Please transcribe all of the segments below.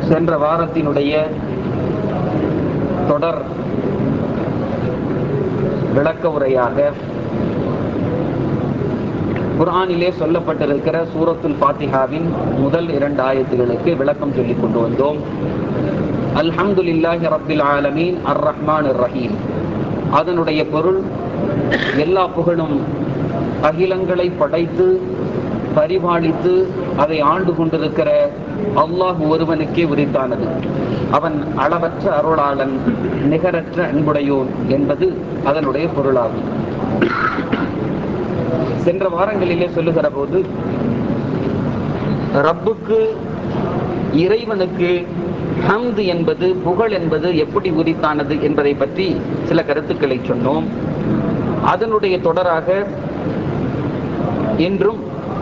சென்ற வாரத்தினுடைய தொடர் விளக்க உரையாக குர்ஆனிலே சொல்லப்பட்டிருக்கிற சூரத்துல் ஃபாத்திஹாவின் முதல் இரண்டு ஆயத்துகளுக்கு விளக்கம் சொல்லிக் கொண்டு வந்தோம் அல்ஹம்துலில்லாஹி ரப்பில் ஆலமீன் அர் ரஹ்மான் ரஹீம் அதனுடைய பொருள் எல்லா புகழும் அகிலங்களை படைத்து பரிபாலித்து அதை ஆண்டு கொண்டிருக்கிற அல்லாஹ் ஒருவனுக்கே உரித்தானது அவன் அளவற்ற அருளாளன் நிகரற்ற அன்புடையோன் என்பது அதனுடைய பொருளாகும் சென்ற வாரங்களிலே சொல்லுகிற போது ரப்புக்கு இறைவனுக்கு ஹம்து என்பது புகழ் என்பது எப்படி உரித்தானது என்பதை பற்றி சில கருத்துக்களை சொன்னோம் அதனுடைய தொடராக இன்றும்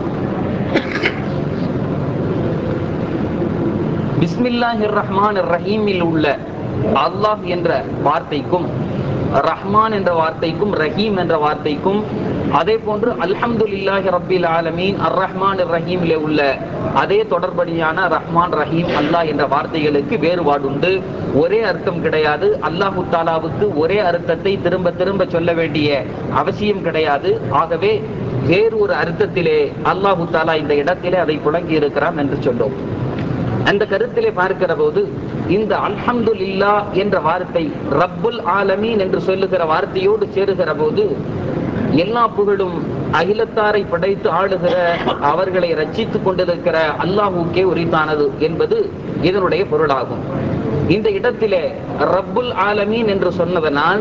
பிஸ்மில்லாஹிர் ரஹ்மான் ரஹீமில் உள்ள அல்லாஹ் என்ற வார்த்தைக்கும் ரஹ்மான் என்ற வார்த்தைக்கும் ரஹீம் என்ற வார்த்தைக்கும் அதே போன்று அல்ஹம்துலில்லாஹி ரப்பில் ஆலமீன் அர் ரஹ்மான் ரஹீமிலே உள்ள அதே தொடர்படியான ரஹ்மான் ரஹீம் அல்லாஹ் என்ற வார்த்தைகளுக்கு வேறுபாடு உண்டு ஒரே அர்த்தம் கிடையாது அல்லாஹு தாலாவுக்கு ஒரே அர்த்தத்தை திரும்ப திரும்ப சொல்ல வேண்டிய அவசியம் கிடையாது ஆகவே வேறு ஒரு அர்த்தத்திலே அல்லாஹு தாலா இந்த இடத்திலே அதை புழங்கி இருக்கிறான் என்று சொன்னோம் அந்த கருத்திலே பார்க்கிற போது இந்த அல்ஹம்து இல்லா என்ற வார்த்தை ரப்புல் ஆலமீன் என்று சொல்லுகிற வார்த்தையோடு சேருகிற போது எல்லா புகழும் அகிலத்தாரை படைத்து ஆளுகிற அவர்களை ரச்சித்துக் கொண்டிருக்கிற அல்லாஹுக்கே உரித்தானது என்பது இதனுடைய பொருளாகும் இந்த இடத்திலே ரப்புல் ஆலமீன் என்று சொன்னதனால்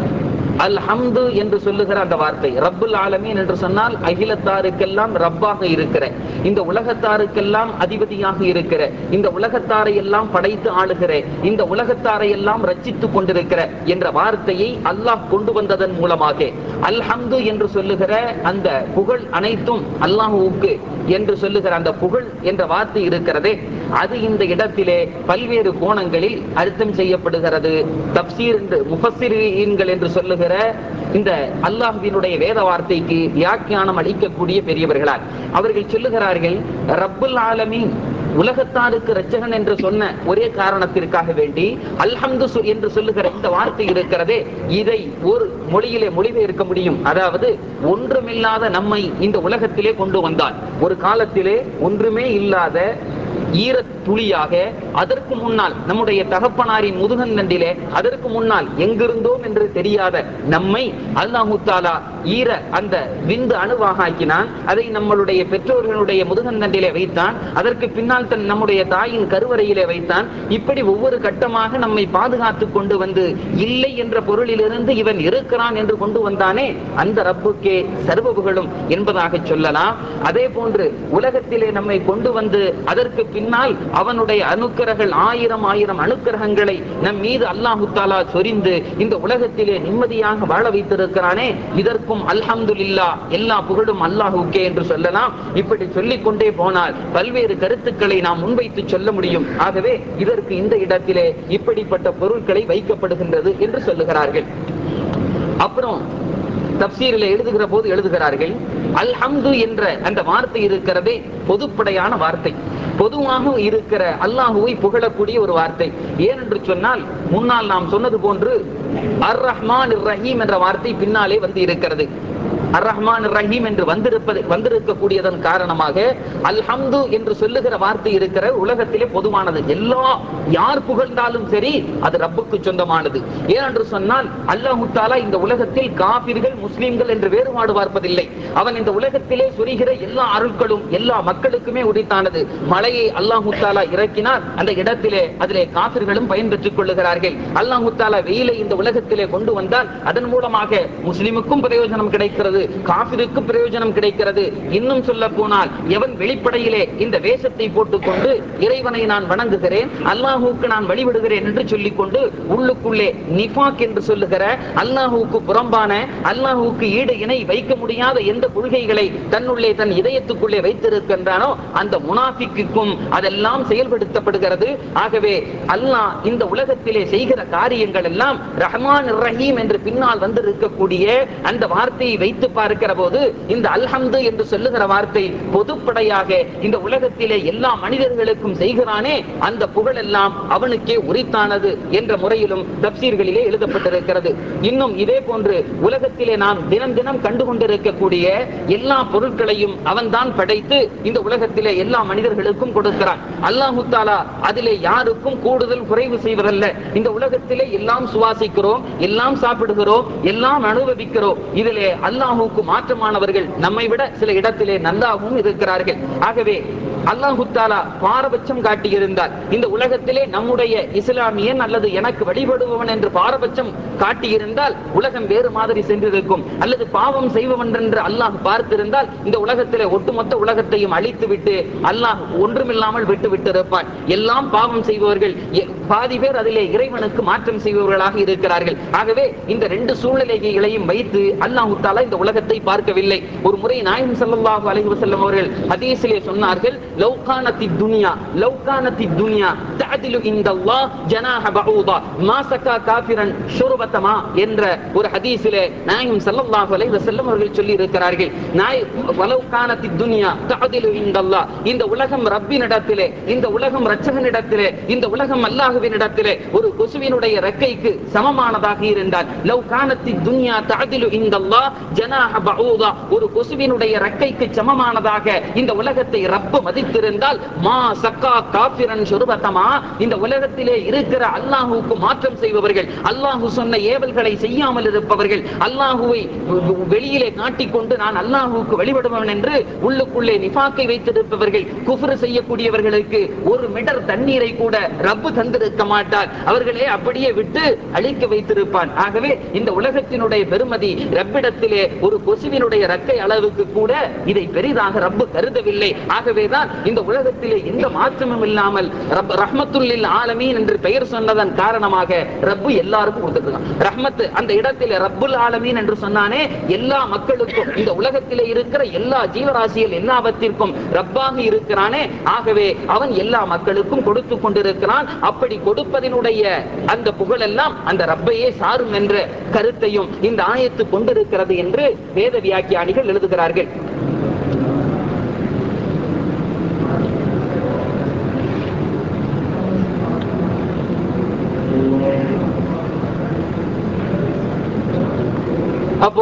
அல் ஹம்து என்று சொல்லுகிற அந்த வார்த்தை ரப்புல் ஆலமீன் என்று சொன்னால் அகிலத்தாருக்கெல்லாம் ரப்பாக இருக்கிற இந்த உலகத்தாருக்கெல்லாம் அதிபதியாக இருக்கிற இந்த உலகத்தாரை எல்லாம் படைத்து ஆளுகிற இந்த உலகத்தாரை எல்லாம் ரச்சித்துக் கொண்டிருக்கிற என்ற வார்த்தையை அல்லாஹ் கொண்டு வந்ததன் மூலமாக அல் ஹம்து என்று சொல்லுகிற அந்த புகழ் அனைத்தும் அல்லாஹுவுக்கு என்று சொல்லுகிற அந்த புகழ் என்ற வார்த்தை இருக்கிறதே அது இந்த இடத்திலே பல்வேறு கோணங்களில் அர்த்தம் செய்யப்படுகிறது தப்சீர் என்று முஃபssiரீன்கள் என்று சொல்லுகிற இந்த அல்லாஹ்வினுடைய வேத வார்த்தைக்கு வியாக்கியானம் அளிக்கக்கூடிய பெரியவர்களால் அவர்கள் சொல்லுகிறார்கள் ரப்புல் ஆலமீன் உலகத்தாருக்கு ரச்சகன் என்று சொன்ன ஒரே காரணத்திற்காக வேண்டி அல்ஹம்து என்று சொல்லுகிற இந்த வார்த்தை இருக்கிறதே இதை ஒரு மொழியிலே மொழிபெயர்க்க முடியும் அதாவது ஒன்றுமில்லாத நம்மை இந்த உலகத்திலே கொண்டு வந்தார் ஒரு காலத்திலே ஒன்றுமே இல்லாத ஈர துளியாக அதற்கு முன்னால் நம்முடைய தகப்பனாரின் முதுகந்தண்டிலே அதற்கு முன்னால் எங்கிருந்தோம் என்று தெரியாத நம்மை அல்லாஹு தாலா ஈர அந்த விந்து அணுவாக ஆக்கினான் அதை நம்மளுடைய பெற்றோர்களுடைய முதுகந்தண்டிலே வைத்தான் அதற்கு பின்னால் தன் நம்முடைய தாயின் கருவறையிலே வைத்தான் இப்படி ஒவ்வொரு கட்டமாக நம்மை பாதுகாத்து கொண்டு வந்து இல்லை என்ற பொருளிலிருந்து இவன் இருக்கிறான் என்று கொண்டு வந்தானே அந்த ரப்புக்கே சர்வ புகழும் என்பதாக சொல்லலாம் அதே போன்று உலகத்திலே நம்மை கொண்டு வந்து அதற்கு பின்னால் அவனுடைய அணுக்கரங்கள் ஆயிரம் ஆயிரம் அணுக்கரகங்களை நம் மீது அல்லாஹு தாலா சொரிந்து இந்த உலகத்திலே நிம்மதியாக வாழ வைத்திருக்கிறானே இதற்கும் அல்ஹம்துலில்லா எல்லா புகழும் அல்லாஹுக்கே என்று சொல்லலாம் இப்படி சொல்லிக் கொண்டே போனால் பல்வேறு கருத்துக்களை நாம் முன்வைத்து சொல்ல முடியும் ஆகவே இதற்கு இந்த இடத்திலே இப்படிப்பட்ட பொருட்களை வைக்கப்படுகின்றது என்று சொல்லுகிறார்கள் அப்புறம் தப்சீரில் எழுதுகிற போது எழுதுகிறார்கள் அல்ஹம்து என்ற அந்த வார்த்தை இருக்கிறதே பொதுப்படையான வார்த்தை பொதுவாக இருக்கிற அல்லாஹுவை புகழக்கூடிய ஒரு வார்த்தை ஏனென்று சொன்னால் முன்னால் நாம் சொன்னது போன்று அர் ரஹ்மான் ரஹீம் என்ற வார்த்தை பின்னாலே வந்து இருக்கிறது அர் ரஹ்மான் ரஹீம் என்று வந்திருப்பது வந்திருக்கக்கூடியதன் காரணமாக அல்ஹம்து என்று சொல்லுகிற வார்த்தை இருக்கிற உலகத்திலே பொதுவானது எல்லா யார் புகழ்ந்தாலும் சரி அது ரப்புக்கு சொந்தமானது ஏனென்று சொன்னால் அல்லாஹு தாலா இந்த உலகத்தில் காபிர்கள் முஸ்லிம்கள் என்று வேறுபாடு பார்ப்பதில்லை அவன் இந்த உலகத்திலே சொரிகிற எல்லா அருட்களும் எல்லா மக்களுக்குமே உரித்தானது மழையை அல்லாஹு தாலா இறக்கினால் அந்த இடத்திலே அதிலே காபிர்களும் பயன்பெற்றுக் கொள்ளுகிறார்கள் அல்லாஹு தாலா வெயிலை இந்த உலகத்திலே கொண்டு வந்தால் அதன் மூலமாக முஸ்லிமுக்கும் பிரயோஜனம் கிடைக்கிறது காபிருக்கு பிரயோஜனம் கிடைக்கிறது இன்னும் சொல்ல போனால் எவன் வெளிப்படையிலே இந்த வேஷத்தை போட்டுக்கொண்டு இறைவனை நான் வணங்குகிறேன் அல்லாஹுக்கு நான் வழிபடுகிறேன் என்று சொல்லிக்கொண்டு உள்ளுக்குள்ளே நிஃபாக் என்று சொல்லுகிற அல்லாஹுக்கு புறம்பான அல்லாஹுக்கு ஈடு இணை வைக்க முடியாத எந்த கொள்கைகளை தன்னுள்ளே தன் இதயத்துக்குள்ளே வைத்திருக்கின்றானோ அந்த முனாஃபிக்கும் அதெல்லாம் செயல்படுத்தப்படுகிறது ஆகவே அல்லாஹ் இந்த உலகத்திலே செய்கிற காரியங்கள் எல்லாம் ரஹ்மான் ரஹீம் என்று பின்னால் வந்திருக்கக்கூடிய அந்த வார்த்தையை வைத்து பார்க்கிற போது இந்த அல்ஹம்து என்று சொல்லுகிற வார்த்தை பொதுப்படையாக இந்த உலகத்திலே எல்லா மனிதர்களுக்கும் செய்கிறானே அந்த புகழ் எல்லாம் அவனுக்கே உரித்தானது என்ற முறையிலும் தப்சீர்களிலே எழுதப்பட்டிருக்கிறது இன்னும் இதே போன்று உலகத்திலே நாம் தினம் தினம் கண்டு கொண்டிருக்கக்கூடிய எல்லா பொருட்களையும் அவன்தான் படைத்து இந்த உலகத்திலே எல்லா மனிதர்களுக்கும் கொடுக்கிறான் அல்லாஹு தாலா அதிலே யாருக்கும் கூடுதல் குறைவு செய்வதல்ல இந்த உலகத்திலே எல்லாம் சுவாசிக்கிறோம் எல்லாம் சாப்பிடுகிறோம் எல்லாம் அனுபவிக்கிறோம் இதிலே அல்லாஹுக்கு மாற்றமானவர்கள் நம்மை விட சில இடத்திலே நல்லாகவும் இருக்கிறார்கள் ஆகவே அல்லாஹு தாலா பாரபட்சம் காட்டியிருந்தால் இந்த உலகத்திலே நம்முடைய இஸ்லாமியன் அல்லது எனக்கு வழிபடுபவன் என்று பாரபட்சம் காட்டியிருந்தால் உலகம் வேறு மாதிரி சென்றிருக்கும் அல்லது பாவம் செய்பவன் என்று அல்லாஹ் பார்த்திருந்தால் இந்த உலகத்திலே ஒட்டுமொத்த உலகத்தையும் அழித்து விட்டு அல்லாஹ் ஒன்றுமில்லாமல் விட்டு விட்டு இருப்பான் எல்லாம் பாவம் செய்பவர்கள் எ- பாதி பேர் அதிலே இறைவனுக்கு மாற்றம் செய்பவர்களாக இருக்கிறார்கள் ஆகவே இந்த ரெண்டு சூழ்நிலைகளையும் வைத்து அல்லாஹு தாலா இந்த உலகத்தை பார்க்கவில்லை ஒரு முறை நாயம் ஸல்லல்லாஹு அலைஹி வஸல்லம் அவர்கள் ஹதீஸிலே சொன்னார்கள் லவ் கானத்தி துன்யா லவ் கானத்தி துன்யா தஅதிலு இந்தல்லாஹ் ஜனாஹ பஊதா மா சக்கா காஃபிரன் ஷுர்பத்தமா என்ற ஒரு ஹதீஸிலே நாயம் ஸல்லல்லாஹு அலைஹி வஸல்லம் அவர்கள் சொல்லி இருக்கிறார்கள் நாய் வலவ் கானத்தி துன்யா தஅதிலு இந்தல்லாஹ் இந்த உலகம் ரப்பினிடத்திலே இந்த உலகம் இரட்சகனிடத்திலே இந்த உலகம் அல்லாஹ்வினிடத்திலே ஒரு கொசுவினுடைய ரெக்கைக்கு சமமானதாக இருந்தால் லவ் கானத்தி துன்யா தஅதிலு இந்தல்லாஹ் ஜனாஹ பஊதா ஒரு கொசுவினுடைய ரெக்கைக்கு சமமானதாக இந்த உலகத்தை ரப்பு மதித்திருந்தால் மா சக்கா காஃபிரன் ஷுர்பத்தமா இந்த உலகத்திலே இருக்கிற அல்லாஹுவுக்கு மாற்றம் செய்பவர்கள் அல்லாஹு சொன்ன ஏவல்களை செய்யாமல் இருப்பவர்கள் அல்லாஹுவை வெளியிலே காட்டிக்கொண்டு நான் அல்லாஹுவுக்கு வழிபடுபவன் என்று உள்ளுக்குள்ளே நிஃபாக்கை வைத்திருப்பவர்கள் குஃப்ரு செய்யக்கூடியவர்களுக்கு ஒரு மிடர் தண்ணீரை கூட ரப்பு தந்திருக்க மாட்டார் அவர்களே அப்படியே விட்டு அழிக்க வைத்திருப்பான் ஆகவே இந்த உலகத்தினுடைய பெருமதி ரப்பிடத்திலே ஒரு கொசுவினுடைய ரக்கை அளவுக்கு கூட இதை பெரிதாக ரப்பு கருதவில்லை ஆகவேதான் இந்த உலகத்திலே எந்த மாற்றமும் இல்லாமல் ரப் ரஹ்மத்துல்லில் ஆலமீன் என்று பெயர் சொன்னதன் காரணமாக ரப்பு எல்லாருக்கும் கொடுத்திருக்கான் ரஹ்மத் அந்த இடத்திலே ரப்புல் ஆலமீன் என்று சொன்னானே எல்லா மக்களுக்கும் இந்த உலகத்திலே இருக்கிற எல்லா ஜீவராசிகள் எல்லாவற்றிற்கும் ரப்பாக இருக்கிறானே ஆகவே அவன் எல்லா மக்களுக்கும் கொடுத்து கொண்டிருக்கிறான் அப்படி கொடுப்பதனுடைய அந்த புகழெல்லாம் அந்த ரப்பையே சாரும் என்ற கருத்தையும் இந்த ஆயத்து கொண்டிருக்கிறது என்று வேத வியாக்கியானிகள் எழுதுகிறார்கள் அப்போ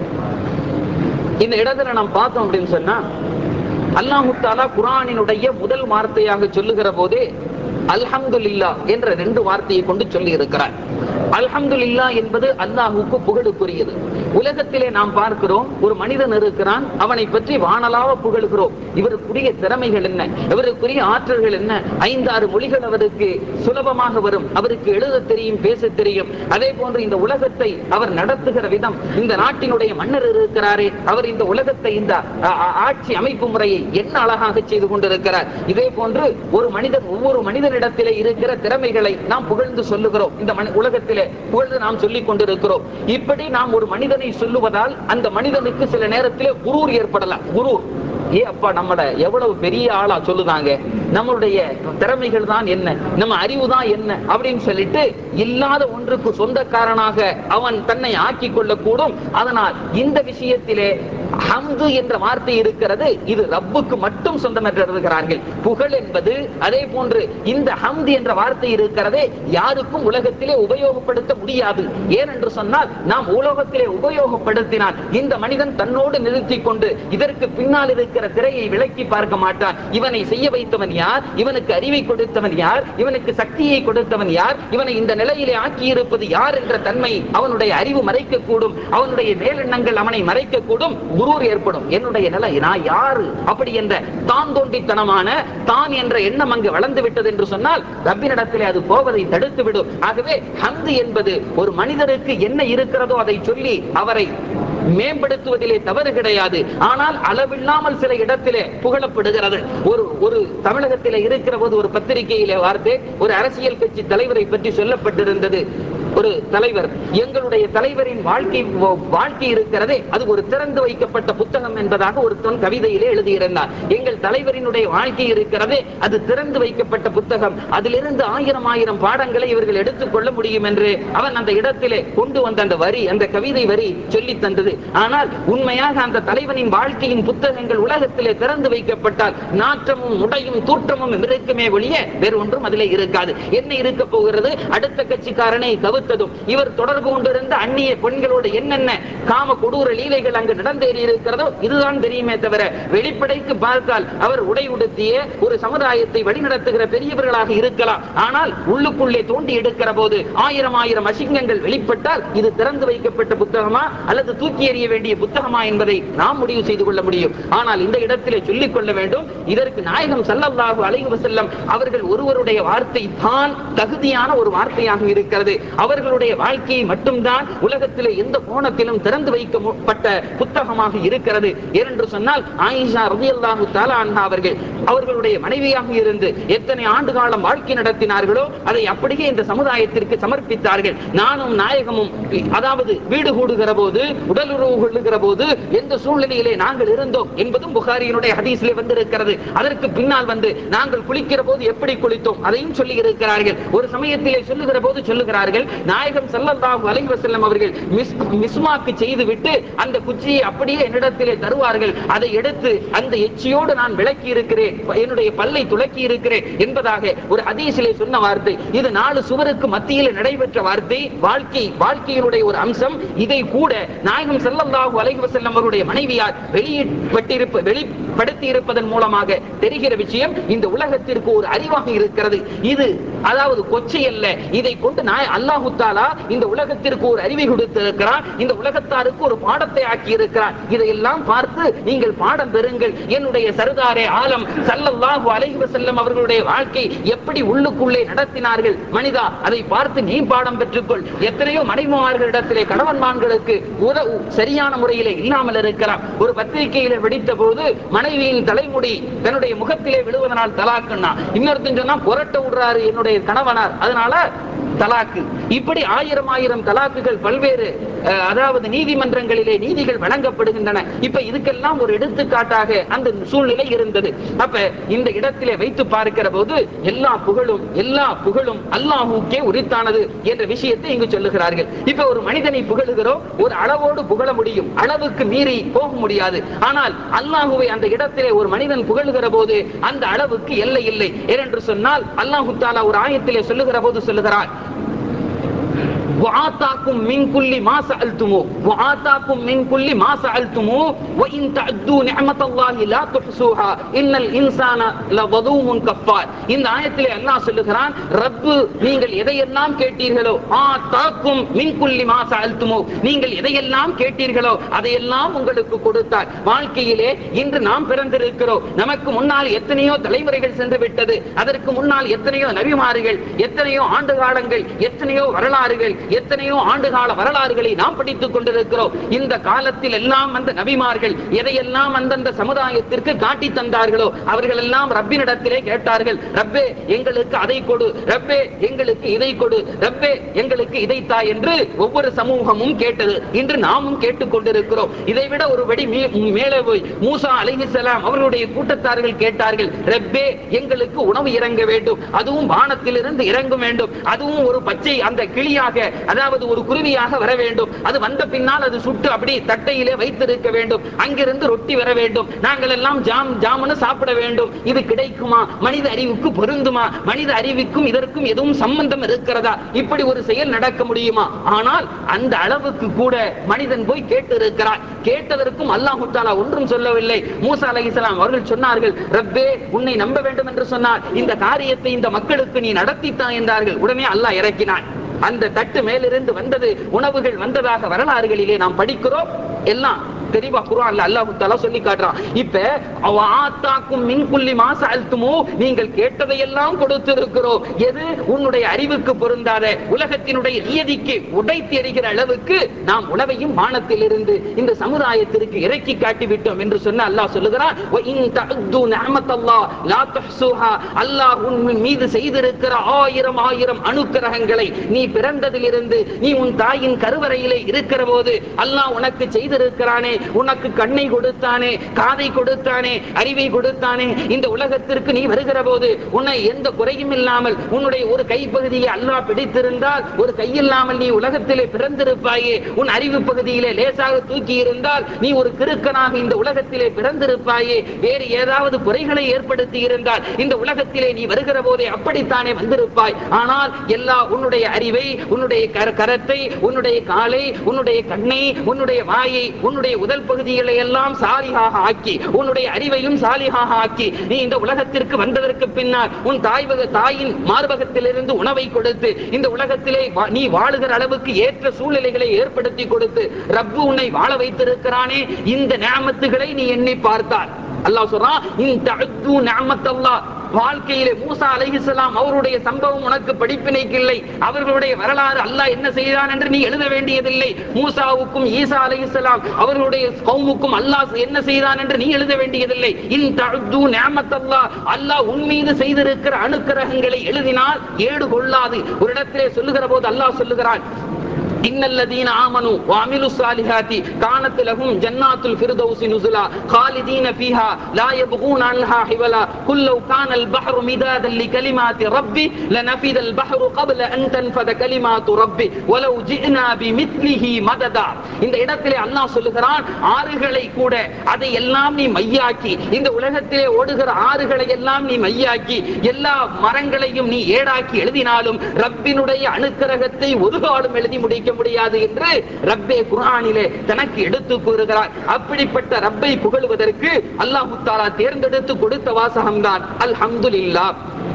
இந்த இடத்துல நாம் பார்த்தோம் அப்படின்னு சொன்னா அல்லாஹு தாலா குரானினுடைய முதல் வார்த்தையாக சொல்லுகிற போதே அல்ஹம்துலில்லா என்ற ரெண்டு வார்த்தையை கொண்டு சொல்லி இருக்கிறார் அல்ஹம்துலில்லா என்பது அல்லாஹுக்கு புகழுக்குரியது உலகத்திலே நாம் பார்க்கிறோம் ஒரு மனிதன் இருக்கிறான் அவனை பற்றி வானலாவ புகழுகிறோம் இவருக்குரிய திறமைகள் என்ன இவருக்குரிய ஆற்றல்கள் என்ன ஐந்தாறு மொழிகள் அவருக்கு சுலபமாக வரும் அவருக்கு எழுத தெரியும் பேச தெரியும் அதே போன்று இந்த உலகத்தை அவர் நடத்துகிற விதம் இந்த நாட்டினுடைய மன்னர் இருக்கிறாரே அவர் இந்த உலகத்தை இந்த ஆ- ஆ- ஆட்சி அமைப்பு முறையை என்ன அழகாக செய்து கொண்டிருக்கிறார் இதே போன்று ஒரு மனிதன் ஒவ்வொரு மனிதனிடத்திலே இருக்கிற திறமைகளை நாம் புகழ்ந்து சொல்லுகிறோம் இந்த மனி- உலகத்திலே புகழ்ந்து நாம் சொல்லிக் கொண்டிருக்கிறோம் இப்படி நாம் ஒரு மனிதனை சொல்லுவதால் அந்த மனிதனுக்கு சில நேரத்திலே குரூர் ஏற்படலாம் குரூர் ஏ அப்பா நம்மள எவ்வளவு பெரிய ஆளா சொல்லுதாங்க நம்மளுடைய திறமைகள் தான் என்ன நம்ம அறிவு தான் என்ன அப்படின்னு சொல்லிட்டு இல்லாத ஒன்றுக்கு சொந்தக்காரனாக அவன் தன்னை ஆக்கி கொள்ளக்கூடும் அதனால் இந்த விஷயத்திலே ஹம்து என்ற வார்த்தை இருக்கிறது இது ரப்புக்கு மட்டும் சொந்தம் என்று எழுதுகிறார்கள் புகழ் என்பது அதே போன்று இந்த ஹம்து என்ற வார்த்தை இருக்கிறதே யாருக்கும் உலகத்திலே உபயோகப்படுத்த முடியாது ஏனென்று சொன்னால் நாம் உலகத்திலே உபயோகப்படுத்தினால் இந்த மனிதன் தன்னோடு நிறுத்திக் கொண்டு இதற்கு பின்னால் இருக்கிற திரையை விலக்கி பார்க்க மாட்டான் இவனை செய்ய வைத்தவன் யார் இவனுக்கு அறிவை கொடுத்தவன் யார் இவனுக்கு சக்தியை கொடுத்தவன் யார் இவனை இந்த நிலையிலே ஆக்கியிருப்பது யார் என்ற தன்மை அவனுடைய அறிவு மறைக்கக்கூடும் அவனுடைய மேலெண்ணங்கள் அவனை மறைக்கக்கூடும் குரூர் ஏற்படும் என்னுடைய நிலை நான் யாரு அப்படி என்ற தான் தோண்டித்தனமான தான் என்ற எண்ணம் அங்கு வளர்ந்து விட்டது என்று சொன்னால் ரப்பினிடத்திலே அது போவதை தடுத்து விடும் ஆகவே ஹந்து என்பது ஒரு மனிதருக்கு என்ன இருக்கிறதோ அதை சொல்லி அவரை மேம்படுத்துவதிலே தவறு கிடையாது ஆனால் அளவில்லாமல் சில இடத்திலே புகழப்படுகிறது ஒரு ஒரு தமிழகத்திலே இருக்கிற போது ஒரு பத்திரிகையிலே வார்த்தை ஒரு அரசியல் கட்சி தலைவரை பற்றி சொல்லப்பட்டிருந்தது ஒரு தலைவர் எங்களுடைய தலைவரின் வாழ்க்கை வாழ்க்கை இருக்கிறதே அது ஒரு திறந்து வைக்கப்பட்ட புத்தகம் என்பதாக ஒருத்தன் கவிதையிலே எழுதியிருந்தார் எங்கள் தலைவரினுடைய வாழ்க்கை இருக்கிறதே அது திறந்து வைக்கப்பட்ட புத்தகம் அதிலிருந்து ஆயிரம் ஆயிரம் பாடங்களை இவர்கள் எடுத்துக்கொள்ள முடியும் என்று அவன் அந்த இடத்திலே கொண்டு வந்த அந்த வரி அந்த கவிதை வரி சொல்லி தந்தது ஆனால் உண்மையாக அந்த தலைவனின் வாழ்க்கையின் புத்தகங்கள் உலகத்திலே திறந்து வைக்கப்பட்டால் நாற்றமும் உடையும் தூற்றமும் இருக்குமே ஒழிய வேறு ஒன்றும் அதிலே இருக்காது என்ன இருக்க போகிறது அடுத்த கட்சிக்காரனை கவுத்ததும் இவர் தொடர்பு கொண்டிருந்த அந்நிய பெண்களோடு என்னென்ன காம கொடூர லீலைகள் அங்கு நடந்தேறி இருக்கிறதோ இதுதான் தெரியுமே தவிர வெளிப்படைக்கு பார்த்தால் அவர் உடை உடுத்திய ஒரு சமுதாயத்தை வழிநடத்துகிற பெரியவர்களாக இருக்கலாம் ஆனால் உள்ளுக்குள்ளே தோண்டி எடுக்கிற போது ஆயிரம் ஆயிரம் அசிங்கங்கள் வெளிப்பட்டால் இது திறந்து வைக்கப்பட்ட புத்தகமா அல்லது தூக்கி எறிய வேண்டிய புத்தகமா என்பதை நாம் முடிவு செய்து கொள்ள முடியும் ஆனால் இந்த இடத்திலே சொல்லிக் கொள்ள வேண்டும் இதற்கு நாயகம் ஸல்லல்லாஹு அலைஹி வஸல்லம் அவர்கள் ஒருவருடைய வார்த்தை தான் தகுதியான ஒரு வார்த்தையாக இருக்கிறது அவர்களுடைய வாழ்க்கையை மட்டும்தான் உலகத்திலே எந்த கோணத்திலும் திறந்து வைக்கப்பட்ட புத்தகமாக இருக்கிறது ஏனென்று சொன்னால் ஆயிஷா ரலியல்லாஹு தஆலா அன்ஹா அவர்கள் அவர்களுடைய மனைவியாக இருந்து எத்தனை ஆண்டு காலம் வாழ்க்கை நடத்தினார்களோ அதை அப்படியே இந்த சமுதாயத்திற்கு சமர்ப்பித்தார்கள் நானும் நாயகமும் அதாவது வீடு கூடுகிற போது உடலுறவு கொள்ளுகிற போது எந்த சூழ்நிலையிலே நாங்கள் இருந்தோம் என்பதும் புகாரியினுடைய ஹதீஸிலே வந்திருக்கிறது அதற்கு பின்னால் வந்து நாங்கள் குளிக்கிற போது எப்படி குளித்தோம் அதையும் சொல்லி இருக்கிறார்கள் ஒரு சமயத்திலே சொல்லுகிற போது சொல்லுகிறார்கள் நாயகம் ஸல்லல்லாஹு அலைஹி வஸல்லம் அவர்கள் மிஸ் மிஸ்மாக்கு செய்துவிட்டு அந்த குச்சியை அப்படியே என்னிடத்திலே தருவார்கள் அதை எடுத்து அந்த எச்சியோடு நான் விளக்கி இருக்கிறேன் என்னுடைய பல்லை துளக்கி இருக்கிறேன் என்பதாக ஒரு ஹதீஸிலே சொன்ன வார்த்தை இது நாலு சுவருக்கு மத்தியில் நடைபெற்ற வார்த்தை வாழ்க்கை வாழ்க்கையினுடைய ஒரு அம்சம் இதை கூட நாயகம் ஸல்லல்லாஹு அலைஹி வஸல்லம் அவருடைய மனைவியார் வெளியிட்டிருப்ப வெளிப்படுத்தி இருப்பதன் மூலமாக தெரிகிற விஷயம் இந்த உலகத்திற்கு ஒரு அறிவாக இருக்கிறது இது அதாவது கொச்சை அல்ல இதை கொண்டு நாய் அல்லாஹு தாலா இந்த உலகத்திற்கு ஒரு அறிவை கொடுத்திருக்கிறான் இந்த உலகத்தாருக்கு ஒரு பாடத்தை ஆக்கி இருக்கிறான் இதையெல்லாம் பார்த்து நீங்கள் பாடம் பெறுங்கள் என்னுடைய சர்தாரே ஆலம் சல்லல்லாஹு அலைஹி வஸல்லம் அவர்களுடைய வாழ்க்கை எப்படி உள்ளுக்குள்ளே நடத்தினார்கள் மனிதா அதை பார்த்து நீ பாடம் பெற்றுக்கொள் எத்தனையோ மனைவிமார்களிடத்திலே கணவன்மான்களுக்கு உதவு சரியான முறையிலே இல்லாமல் இருக்கலாம் ஒரு பத்திரிகையில வெடித்த போது மனைவியின் தலைமுடி தன்னுடைய முகத்திலே விழுவதனால் தலாக்குன்னா இன்னொருத்தன் சொன்னா புரட்ட விடுறாரு என்னுடைய கணவனார் அதனால தலாக்கு இப்படி ஆயிரம் ஆயிரம் தலாக்குகள் பல்வேறு அஹ், அதாவது நீதிமன்றங்களிலே நீதிகள் வழங்கப்படுகின்றன இப்ப இதுக்கெல்லாம் ஒரு எடுத்துக்காட்டாக அந்த சூழ்நிலை இருந்தது அப்ப இந்த இடத்திலே வைத்து பார்க்கிற போது எல்லா புகழும் எல்லா புகழும் அல்லாஹுக்கே உரித்தானது என்ற விஷயத்தை இங்கு சொல்லுகிறார்கள் இப்ப ஒரு மனிதனை புகழுகிறோம் ஒரு அளவோடு புகழ முடியும் அளவுக்கு மீறி போக முடியாது ஆனால் அல்லாஹுவை அந்த இடத்திலே ஒரு மனிதன் புகழுகிற போது அந்த அளவுக்கு எல்லை இல்லை ஏனென்று சொன்னால் அல்லாஹு தாலா ஒரு ஆயத்திலே சொல்லுகிற போது சொல்லுகிறார் وآتاكم من كل ما سألتموه وآتاكم من كل ما سألتموه وإن تعدوا نعمة الله لا تحصوها إن الإنسان لظلوم كفار இந்த ஆயத்திலே அல்லாஹ் சொல்லுகிறான் ரப்பு நீங்கள் எதையெல்லாம் கேட்டீர்களோ ஆத்தாக்கும் மின் குல்லி மா சஅல்துமோ நீங்கள் எதையெல்லாம் கேட்டீர்களோ அதையெல்லாம் உங்களுக்கு கொடுத்தார் வாழ்க்கையிலே இன்று நாம் பிறந்திருக்கிறோம் நமக்கு முன்னால் எத்தனையோ தலைமுறைகள் சென்று விட்டது அதற்கு முன்னால் எத்தனையோ நபிமார்கள் எத்தனையோ ஆண்டு காலங்கள் எத்தனையோ வரலாறுகள் எத்தனையோ ஆண்டுகால வரலாறுகளை நாம் படித்துக் கொண்டிருக்கிறோம் இந்த காலத்தில் எல்லாம் அந்த நபிமார்கள் எதையெல்லாம் அந்தந்த சமுதாயத்திற்கு காட்டி தந்தார்களோ அவர்கள் எல்லாம் ரப்பினிடத்திலே கேட்டார்கள் ரப்பே எங்களுக்கு அதை கொடு ரப்பே எங்களுக்கு இதை கொடு ரப்பே எங்களுக்கு இதை தா என்று ஒவ்வொரு சமூகமும் கேட்டது இன்று நாமும் கேட்டுக் கொண்டிருக்கிறோம் இதைவிட ஒரு படி மீ- மேலே போய் மூசா அலைஹிஸ்ஸலாம் அவர்களுடைய கூட்டத்தார்கள் கேட்டார்கள் ரப்பே எங்களுக்கு உணவு இறங்க வேண்டும் அதுவும் வானத்திலிருந்து இறங்க வேண்டும் அதுவும் ஒரு பச்சை அந்த கிளியாக அதாவது ஒரு குருவியாக வர வேண்டும் அது வந்த பின்னால் அது சுட்டு அப்படி தட்டையிலே வைத்திருக்க வேண்டும் அங்கிருந்து ரொட்டி வர வேண்டும் நாங்கள் எல்லாம் ஜாம் ஜாமுன்னு சாப்பிட வேண்டும் இது கிடைக்குமா மனித அறிவுக்கு பொருந்துமா மனித அறிவுக்கும் இதற்கும் எதுவும் சம்பந்தம் இருக்கிறதா இப்படி ஒரு செயல் நடக்க முடியுமா ஆனால் அந்த அளவுக்கு கூட மனிதன் போய் கேட்டு இருக்கிறார் கேட்டதற்கும் அல்லாஹு தாலா ஒன்றும் சொல்லவில்லை மூசா அலைஹிஸ்ஸலாம் அவர்கள் சொன்னார்கள் ரப்பே உன்னை நம்ப வேண்டும் என்று சொன்னார் இந்த காரியத்தை இந்த மக்களுக்கு நீ நடத்தித்தான் என்றார்கள் உடனே அல்லாஹ் இறக்கினான் அந்த தட்டு மேலிருந்து வந்தது உணவுகள் வந்ததாக வரலாறுகளிலே நாம் படிக்கிறோம் எல்லாம் தெளிவா குர்ஆன்ல அல்லாஹ் தஆலா சொல்லி காட்டுறான் இப்ப அவ ஆத்தாக்கும் மின் குல்லி மா சஅல்துமு நீங்கள் கேட்டதையெல்லாம் கொடுத்திருக்கிறோம் எது உன்னுடைய அறிவுக்கு பொருந்தாத உலகத்தினுடைய நியதிக்கு உடைத்து எறிகிற அளவுக்கு நாம் உணவையும் வானத்திலிருந்து இந்த சமுதாயத்திற்கு இறக்கி காட்டி விட்டோம் என்று சொன்ன அல்லாஹ் சொல்லுகிறான் "வ இன் தஅத்து நிஅமத்தல்லாஹ் லா துஹ்ஸூஹா." அல்லாஹ் உன் மீது செய்திருக்கிற ஆயிரம் ஆயிரம் அனுக்கிரகங்களை நீ பிறந்ததிலிருந்து நீ உன் தாயின் கருவறையிலே இருக்கிற போது அல்லாஹ் உனக்கு செய்திருக்கிறானே உனக்கு கண்ணை கொடுத்தானே காதை கொடுத்தானே அறிவை கொடுத்தானே இந்த உலகத்திற்கு நீ வருகிற போது உன்னை எந்த குறையும் இல்லாமல் உன்னுடைய ஒரு கைப்பகுதியை அல்லாஹ் பிடித்திருந்தால் ஒரு கையில்லாமல் நீ உலகத்திலே பிறந்திருப்பாயே உன் அறிவு பகுதியிலே லேசாக தூக்கி இருந்தால் நீ ஒரு கிறுக்கனாக இந்த உலகத்திலே பிறந்திருப்பாயே வேறு ஏதாவது குறைகளை ஏற்படுத்தி இருந்தால் இந்த உலகத்திலே நீ வருகிற போதே அப்படித்தானே வந்திருப்பாய் ஆனால் எல்லா உன்னுடைய அறிவை உன்னுடைய கர- கரத்தை உன்னுடைய காலை உன்னுடைய கண்ணை உன்னுடைய வாயை உன்னுடைய உடல் பகுதிகளை எல்லாம் சாலிகாக ஆக்கி உன்னுடைய அறிவையும் சாலிகாக ஆக்கி நீ இந்த உலகத்திற்கு வந்ததற்கு பின்னால் உன் தாய்வக தாயின் மார்பகத்திலிருந்து உணவை கொடுத்து இந்த உலகத்திலே வா- நீ வாழுகிற அளவுக்கு ஏற்ற சூழ்நிலைகளை ஏற்படுத்தி கொடுத்து ரப்பு உன்னை வாழ வைத்திருக்கிறானே இந்த நியாமத்துகளை நீ எண்ணி பார்த்தால் அல்லாஹ் சொல்றான் இன் தஅத்து நிஅமத்தல்லாஹ் வாழ்க்கையிலே மூசா அலைஹிஸ்ஸலாம் அவருடைய சம்பவம் உனக்கு படிப்பினைக்கு இல்லை அவர்களுடைய வரலாறு அல்லாஹ் என்ன செய்தான் என்று நீ எழுத வேண்டியதில்லை மூசாவுக்கும் ஈசா அலைஹிஸ்ஸலாம் அவர்களுடைய கவுமுக்கும் அல்லாஹ் என்ன செய்தான் என்று நீ எழுத வேண்டியதில்லை இன் தஅத்து நிஅமத்தல்லாஹ் அல்லாஹ் உன் மீது செய்திருக்கிற அனுக்கிரகங்களை எழுதினால் ஏடு கொள்ளாது ஒரு இடத்திலே சொல்லுகிற போது அல்லாஹ் சொல்லுகிறான் إن الذين آمنوا وعملوا الصالحات كانت لهم جنات الفردوس نزلا خالدين فيها لا يبغون عنها حولا قل لو كان البحر مدادا لكلمات ربي لنفد البحر قبل أن تنفذ كلمات ربي ولو جئنا بمثله مددا இந்த இடத்திலே அல்லாஹ் சொல்லுகிறான் ஆறுகளை கூட அதை எல்லாம் நீ மையாக்கி இந்த உலகத்திலே ஓடுகிற ஆறுகளை எல்லாம் நீ மையாக்கி எல்லா மரங்களையும் நீ ஏடாக்கி எழுதினாலும் ரப்பினுடைய அனுக்கிரகத்தை ஒரு காலம் எழுதி முடிக்க முடியாது என்று ரப்பே குர்ஆனிலே தனக்கு எடுத்து கூறுகிறார் அப்படிப்பட்ட ரப்பை புகழுவதற்கு அல்லாஹ் தாலா தேர்ந்தெடுத்து கொடுத்த வாசகம்தான் அல்ஹம்துலில்லாஹ்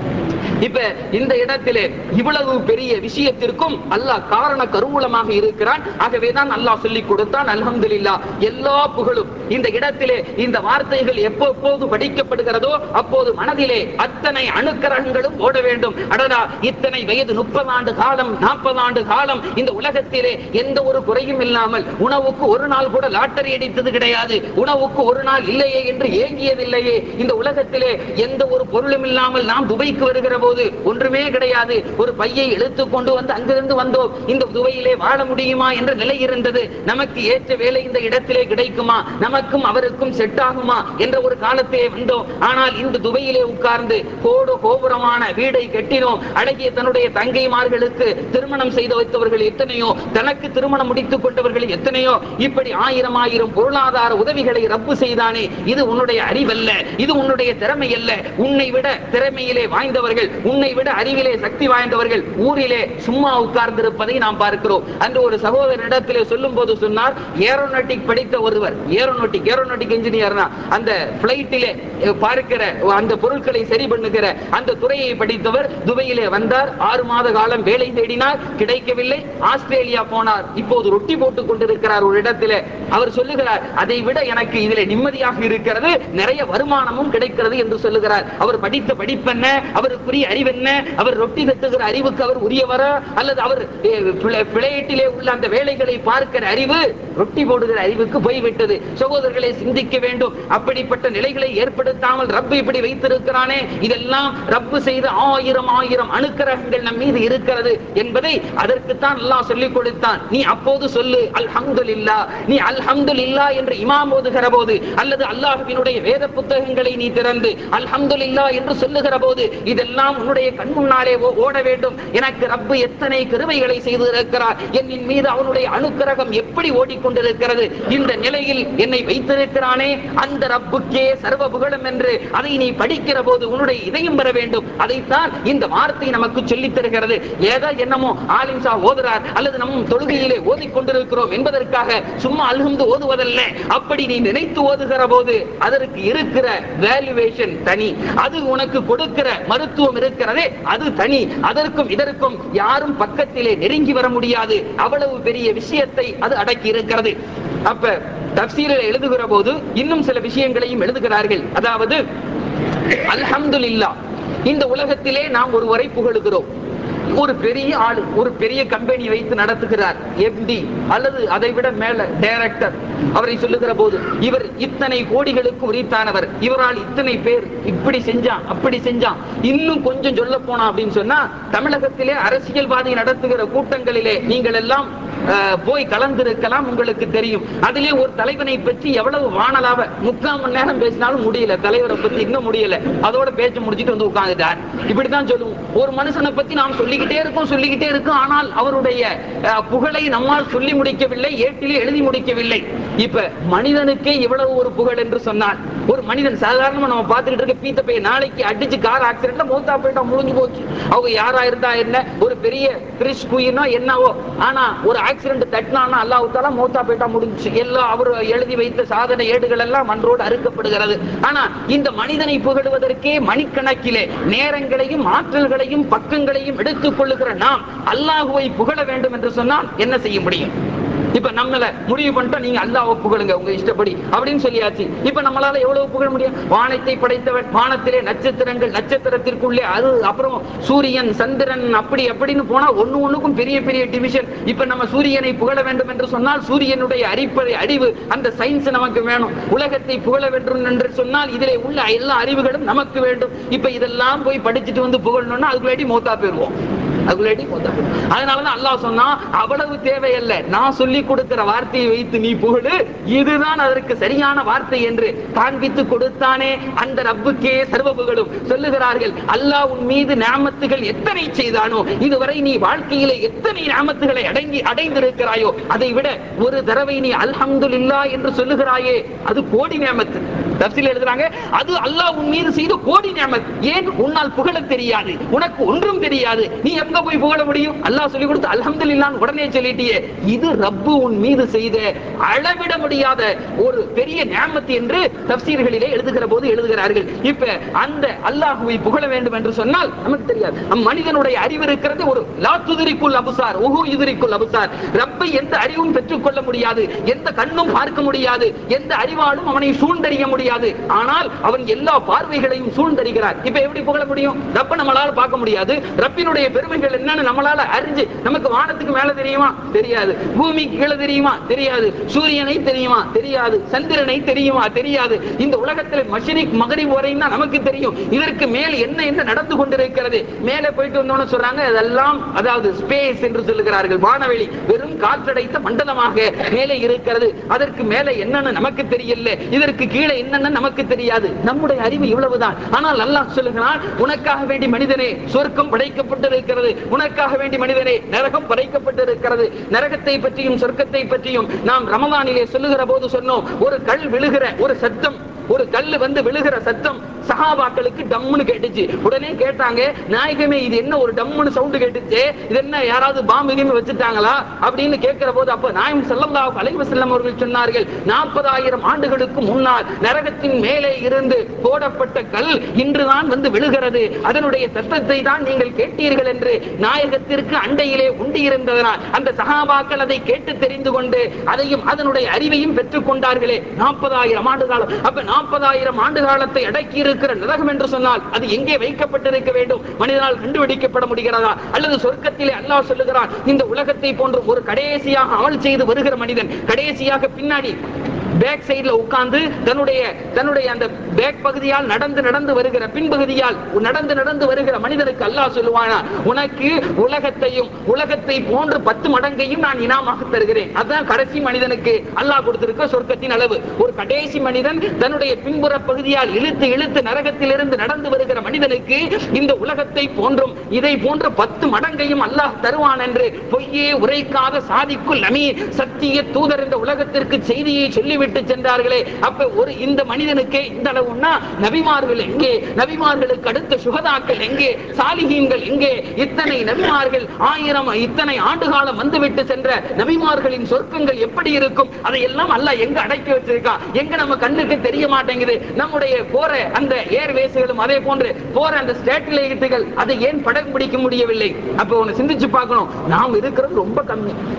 இப்ப இந்த இடத்திலே இவ்வளவு பெரிய விஷயத்திற்கும் அல்லாஹ் காரண கருவூலமாக இருக்கிறான் ஆகவேதான் அல்லாஹ் சொல்லி கொடுத்தான் அல்ஹம்துலில்லாஹ் எல்லா புகழும் இந்த இடத்திலே இந்த வார்த்தைகள் எப்போது படிக்கப்படுகிறதோ அப்போது மனதிலே அத்தனை அணுக்கரகங்களும் ஓட வேண்டும் அடடா இத்தனை வயது முப்பது ஆண்டு காலம் நாற்பது ஆண்டு காலம் இந்த உலகத்திலே எந்த ஒரு குறையும் இல்லாமல் உணவுக்கு ஒரு நாள் கூட லாட்டரி அடித்தது கிடையாது உணவுக்கு ஒரு நாள் இல்லையே என்று ஏங்கியதில்லையே இந்த உலகத்திலே எந்த ஒரு பொருளும் இல்லாமல் நாம் துபைக்கு வருகிற போது ஒன்றுமே கிடையாது ஒரு பையை இழுத்து கொண்டு வந்து அங்கிருந்து வந்தோம் இந்த துவையிலே வாழ முடியுமா என்ற நிலை இருந்தது நமக்கு ஏற்ற வேலை இந்த இடத்திலே கிடைக்குமா நமக்கும் அவருக்கும் செட் ஆகுமா என்ற ஒரு காலத்திலே வந்தோம் ஆனால் இந்த துவையிலே உட்கார்ந்து கோடு கோபுரமான வீடை கட்டினோம் அழகிய தன்னுடைய தங்கைமார்களுக்கு திருமணம் செய்து வைத்தவர்கள் எத்தனையோ தனக்கு திருமணம் முடித்துக் கொண்டவர்கள் எத்தனையோ இப்படி ஆயிரம் ஆயிரம் பொருளாதார உதவிகளை ரப்பு செய்தானே இது உன்னுடைய அறிவல்ல இது உன்னுடைய திறமை அல்ல உன்னை விட திறமையிலே வாய்ந்தவர்கள் உன்னை விட அறிவிலே சக்தி வாய்ந்தவர்கள் ஊரிலே சும்மா உட்கார்ந்திருப்பதை நாம் பார்க்கிறோம் அன்று ஒரு சகோதரனிடத்திலே சொல்லும் போது சொன்னார் ஏரோநாட்டிக் படித்த ஒருவர் ஏரோநாட்டிக் ஏரோநாட்டிக் இன்ஜினியர் அந்த பிளைட்டிலே பார்க்கிற அந்த பொருட்களை சரி பண்ணுகிற அந்த துறையை படித்தவர் துபையிலே வந்தார் ஆறு மாத காலம் வேலை தேடினார் கிடைக்கவில்லை ஆஸ்திரேலியா போனார் இப்போது ரொட்டி போட்டுக் கொண்டிருக்கிறார் ஒரு இடத்திலே அவர் சொல்லுகிறார் அதை விட எனக்கு இதிலே நிம்மதியாக இருக்கிறது நிறைய வருமானமும் கிடைக்கிறது என்று சொல்லுகிறார் அவர் படித்த படிப்பென்ன அவருக்குரிய அறிவென்ன அவர் ரொட்டி கட்டுகிற அறிவுக்கு அவர் உரியவரா அல்லது அவர் அஹ், பிள- பிளைட்டிலே உள்ள அந்த வேலைகளை பார்க்கிற அறிவு ரொட்டி போடுகிற அறிவுக்கு போய்விட்டது சகோதரர்களை சிந்திக்க வேண்டும் அப்படிப்பட்ட நிலைகளை ஏற்படுத்தாமல் ரப்பு இப்படி வைத்திருக்கிறானே இதெல்லாம் ரப்பு செய்த ஆயிரம் ஆயிரம் அணுக்கரகங்கள் நம் மீது இருக்கிறது என்பதை அதற்குத்தான் அல்லாஹ் சொல்லிக் கொடுத்தான் நீ அப்போது சொல்லு அல்ஹம்துலில்லாஹ் நீ அல்ஹம்துலில்லாஹ் என்று இமாம் ஓதுகிற போது அல்லது அல்லாஹ்வினுடைய வேத புத்தகங்களை நீ திறந்து அல்ஹம்துலில்லாஹ் என்று சொல்லுகிற போது இதெல்லாம் உன்னுடைய கண் முன்னாலே ஓ- ஓட வேண்டும் எனக்கு ரப்பு எத்தனை கிருபைகளை செய்திருக்கிறார் என்னின் மீது அவனுடைய அனுக்கிரகம் எப்படி ஓடிக்கொண்டிருக்கிறது இந்த நிலையில் என்னை வைத்திருக்கிறானே அந்த ரப்புக்கே சர்வ புகழும் என்று அதை நீ படிக்கிற போது உன்னுடைய இதயம் பெற வேண்டும் அதைத்தான் இந்த வார்த்தை நமக்கு சொல்லித் தருகிறது ஏதோ என்னமோ ஆலிம்சா ஓதுறார் அல்லது நம் தொழுகையிலே ஓதிக் கொண்டிருக்கிறோம் என்பதற்காக சும்மா அல்ஹம்து ஓதுவதல்ல அப்படி நீ நினைத்து ஓதுகிற போது அதற்கு இருக்கிற வேல்யூவேஷன் தனி அது உனக்கு கொடுக்கிற மருத்துவம் இருக்கிறதே அது தனி அதற்கும் இதற்கும் யாரும் பக்கத்திலே நெருங்கி வர முடியாது அவ்வளவு பெரிய விஷயத்தை அது அடக்கி இருக்கிறது அப்ப தப்சீரில் எழுதுகிற போது இன்னும் சில விஷயங்களையும் எழுதுகிறார்கள் அதாவது அல்ஹம்துலில்லா இந்த உலகத்திலே நாம் ஒருவரை புகழுகிறோம் ஒரு பெரிய ஆளு ஒரு பெரிய கம்பெனி வைத்து நடத்துகிறார் எம்டி அல்லது அதை விட மேல டைரக்டர் அவரை சொல்லுகிற போது இவர் இத்தனை கோடிகளுக்கு உரித்தானவர் இவரால் இத்தனை பேர் இப்படி செஞ்சான் அப்படி செஞ்சான் இன்னும் கொஞ்சம் சொல்ல போனா அப்படின்னு சொன்னா தமிழகத்திலே அரசியல்வாதி நடத்துகிற கூட்டங்களிலே நீங்கள் எல்லாம் அஹ், போய் கலந்திருக்கலாம் உங்களுக்கு தெரியும் அதிலே ஒரு தலைவனை பற்றி எவ்வளவு வானலாவ முக்கால் மணி நேரம் பேசினாலும் முடியல தலைவரை பத்தி இன்னும் முடியல அதோட பேச்சு முடிச்சிட்டு வந்து உட்கார்ந்துட்டார் இப்படித்தான் சொல்லுவோம் ஒரு மனுஷனை பத்தி நாம் சொல்லிக்கிட்டே இருக்கோம் சொல்லிக்கிட்டே இருக்கோம் ஆனால் அவருடைய அஹ், புகழை நம்மால் சொல்லி முடிக்கவில்லை ஏட்டிலே எழுதி முடிக்கவில்லை இப்ப மனிதனுக்கே இவ்வளவு ஒரு புகழ் என்று சொன்னால் ஒரு மனிதன் சாதாரணமா நம்ம பார்த்துக்கிட்டு இருக்க பீத்த பைய நாளைக்கு அடிச்சு கார் ஆக்சிடென்ட்ல மூத்தா போயிட்டா முடிஞ்சு போச்சு அவங்க யாரா இருந்தா என்ன ஒரு பெரிய கிறிஸ் குயினோ என்னவோ ஆனா ஒரு ஆக்சிடென்ட் தட்டினான்னா அல்லாஹ் தாலா மூத்தா போயிட்டா முடிஞ்சுச்சு எல்லாம் அவர் எழுதி வைத்த சாதனை ஏடுகள் எல்லாம் அன்றோடு அறுக்கப்படுகிறது ஆனா இந்த மனிதனை புகழுவதற்கே மணிக்கணக்கிலே நேரங்களையும் ஆற்றல்களையும் பக்கங்களையும் எடுத்துக் கொள்ளுகிற நாம் அல்லாஹுவை புகழ வேண்டும் என்று சொன்னால் என்ன செய்ய முடியும் இப்ப நம்மள முடிவு பண்ணிட்டோம் நீங்க அல்லாஹ்வை புகழுங்க உங்க இஷ்டப்படி அப்படின்னு சொல்லியாச்சு இப்ப நம்மளால எவ்வளவு புகழ முடியும் வானத்தை படைத்தவன் வானத்திலே நட்சத்திரங்கள் நட்சத்திரத்திற்குள்ளே அது அப்புறம் சூரியன் சந்திரன் அப்படி அப்படின்னு போனா ஒண்ணு ஒண்ணுக்கும் பெரிய பெரிய டிவிஷன் இப்ப நம்ம சூரியனை புகழ வேண்டும் என்று சொன்னால் சூரியனுடைய அடிப்படை அறிவு அந்த சயின்ஸ் நமக்கு வேணும் உலகத்தை புகழ வேண்டும் என்று சொன்னால் இதிலே உள்ள எல்லா அறிவுகளும் நமக்கு வேண்டும் இப்ப இதெல்லாம் போய் படிச்சுட்டு வந்து புகழணும்னா அதுக்குள்ளாடி மோத்தா போயிருவோம் அதுக்குள்ளாடி மோத்தா போயிருவோம் அதனாலதான் அல்லாஹ் சொன்னா அவ்வளவு தேவையல்ல நான் சொல்லி கொடுக்கிற வார்த்தையை வைத்து நீ புகழு இதுதான் அதற்கு சரியான வார்த்தை என்று காண்பித்து கொடுத்தானே அந்த ரப்புக்கே சர்வ புகழும் சொல்லுகிறார்கள் அல்லாஹ் உன் மீது நியாமத்துகள் எத்தனை செய்தானோ இதுவரை நீ வாழ்க்கையிலே எத்தனை நியாமத்துகளை அடங்கி அடைந்திருக்கிறாயோ அதை விட ஒரு தடவை நீ அல்ஹம்துலில்லா என்று சொல்லுகிறாயே அது கோடி நியாமத்து தப்சீல் எழுதுறாங்க அது அல்லாஹ் உன் மீது செய்த கோடி நியாமத் ஏன் உன்னால் புகழ தெரியாது உனக்கு ஒன்றும் தெரியாது நீ எங்க போய் புகழ முடியும் அல்லாஹ் சொல்லி கொடுத்து அல்ஹம்துலில்லாஹ்னு உடனே சொல்லிட்டியே இது ரப்பு உன் மீது செய்த அளவிட முடியாத ஒரு பெரிய நியாமத்து என்று தப்சீர்களிலே எழுதுகிற போது எழுதுகிறார்கள் இப்ப அந்த அல்லாஹுவை புகழ வேண்டும் என்று சொன்னால் நமக்கு தெரியாது நம் மனிதனுடைய அறிவு இருக்கிறது ஒரு லா துதிரிக்குள் அபுசார் உஹு இதுரிக்குள் அபுசார் ரப்பை எந்த அறிவும் பெற்றுக்கொள்ள முடியாது எந்த கண்ணும் பார்க்க முடியாது எந்த அறிவாலும் அவனை சூழ்ந்தறிய முடியாது ஆனால் அவன் எல்லா பார்வைகளையும் சூழ்ந்தறிகிறார் இப்ப எப்படி புகழ முடியும் ரப்ப நம்மளால பார்க்க முடியாது ரப்பினுடைய பெருமைகள் என்னன்னு நம்மளால அறிஞ்சு நமக்கு வானத்துக்கு மேல தெரியுமா தெரியாது பூமிக்கு கீழே தெரியுமா தெரியாது சூரியனை தெரியுமா தெரியாது சந்திரனை தெரியுமா தெரியாது இந்த உலகத்தில் மஷரிக் மகரிப் வரையும் தான் நமக்கு தெரியும் இதற்கு மேல் என்ன என்ன நடந்து கொண்டிருக்கிறது மேலே போயிட்டு வந்தோம்னு சொல்றாங்க அதெல்லாம் அதாவது ஸ்பேஸ் என்று சொல்லுகிறார்கள் வானவெளி வெறும் காற்றடைத்த மண்டலமாக மேலே இருக்கிறது அதற்கு மேலே என்னன்னு நமக்கு தெரியல இதற்கு கீழே என்னன்னு நமக்கு தெரியாது நம்முடைய அறிவு இவ்வளவுதான் ஆனால் அல்லாஹ் சொல்லுகிறான் உனக்காக வேண்டி மனிதனே சொர்க்கம் படைக்கப்பட்டிருக்கிறது உனக்காக வேண்டி மனிதனே நரகம் படைக்கப்பட்டிருக்கிறது நரகத்தை பற்றியும் சொர்க்கத்தை பற்றியும் நாம் ரமதானிலே சொல்லுகிற போது சொன்னோம் ஒரு கல் விழுகிற ஒரு சத்தம் ஒரு கல்லு வந்து விழுகிற சத்தம் சஹாபாக்களுக்கு டம்முன்னு கேட்டுச்சு உடனே கேட்டாங்க நாயகமே இது என்ன ஒரு டம்முன்னு சவுண்ட் கேட்டுச்சு இது என்ன யாராவது பாம்பு கீம்பு வச்சுட்டாங்களா அப்படின்னு கேட்கிற போது அப்ப நாயம் ஸல்லல்லாஹு அலைஹி வஸல்லம் அவர்கள் சொன்னார்கள் நாற்பதாயிரம் ஆண்டுகளுக்கு முன்னால் நரகத்தின் மேலே இருந்து போடப்பட்ட கல் இன்றுதான் வந்து விழுகிறது அதனுடைய சத்தத்தை தான் நீங்கள் கேட்டீர்கள் என்று நாயகத்திற்கு அண்டையிலே உண்டி இருந்ததனால் அந்த சஹாபாக்கள் அதை கேட்டு தெரிந்து கொண்டு அதையும் அதனுடைய அறிவையும் பெற்றுக் கொண்டார்களே நாற்பதாயிரம் ஆண்டு காலம் அப்ப நாற்பதாயிரம் ஆண்டு காலத்தை அடக்கி இருக்கிற நரகம் என்று சொன்னால் அது எங்கே வைக்கப்பட்டிருக்க வேண்டும் மனிதனால் கண்டுபிடிக்கப்பட முடிகிறதா அல்லது சொர்க்கத்திலே அல்லாஹ் சொல்லுகிறான் இந்த உலகத்தை போன்ற ஒரு கடைசியாக அமல் செய்து வருகிற மனிதன் கடைசியாக பின்னாடி பேக் சைடுல உட்கார்ந்து தன்னுடைய தன்னுடைய அந்த பேக் பகுதியால் நடந்து நடந்து வருகிற பின்பகுதியால் நடந்து நடந்து வருகிற மனிதனுக்கு அல்லாஹ் சொல்லுவானா உனக்கு உலகத்தையும் உலகத்தை போன்று பத்து மடங்கையும் நான் இனாமாக தருகிறேன் அதான் கடைசி மனிதனுக்கு அல்லாஹ் கொடுத்திருக்க சொர்க்கத்தின் அளவு ஒரு கடைசி மனிதன் தன்னுடைய பின்புற பகுதியால் இழுத்து இழுத்து நரகத்திலிருந்து நடந்து வருகிற மனிதனுக்கு இந்த உலகத்தை போன்றும் இதை போன்ற பத்து மடங்கையும் அல்லாஹ் தருவான் என்று பொய்யே உரைக்காத சாதிக்குள் நமி சத்திய தூதர் இந்த உலகத்திற்கு செய்தியை சொல்லிவிட்டு சென்றார்களே அப்ப ஒரு இந்த மனிதனுக்கே இந்த அளவுன்னா நபிமார்கள் எங்கே நபிமார்களுக்கு அடுத்த சுகதாக்கள் எங்கே சாலிகீன்கள் எங்கே இத்தனை நபிமார்கள் ஆயிரம் இத்தனை ஆண்டு காலம் வந்துவிட்டு சென்ற நபிமார்களின் சொர்க்கங்கள் எப்படி இருக்கும் அதையெல்லாம் அல்லாஹ் எங்க அடக்கி வச்சிருக்கான் எங்க நம்ம கண்ணுக்கு தெரிய மாட்டேங்குது நம்முடைய போற அந்த ஏர்வேஸ்களும் அதே போன்று போற அந்த ஸ்டேட்லைட்டுகள் அதை ஏன் படம் பிடிக்க முடியவில்லை அப்ப ஒன்னு சிந்திச்சு பார்க்கணும் நாம் இருக்கிறது ரொம்ப கம்மி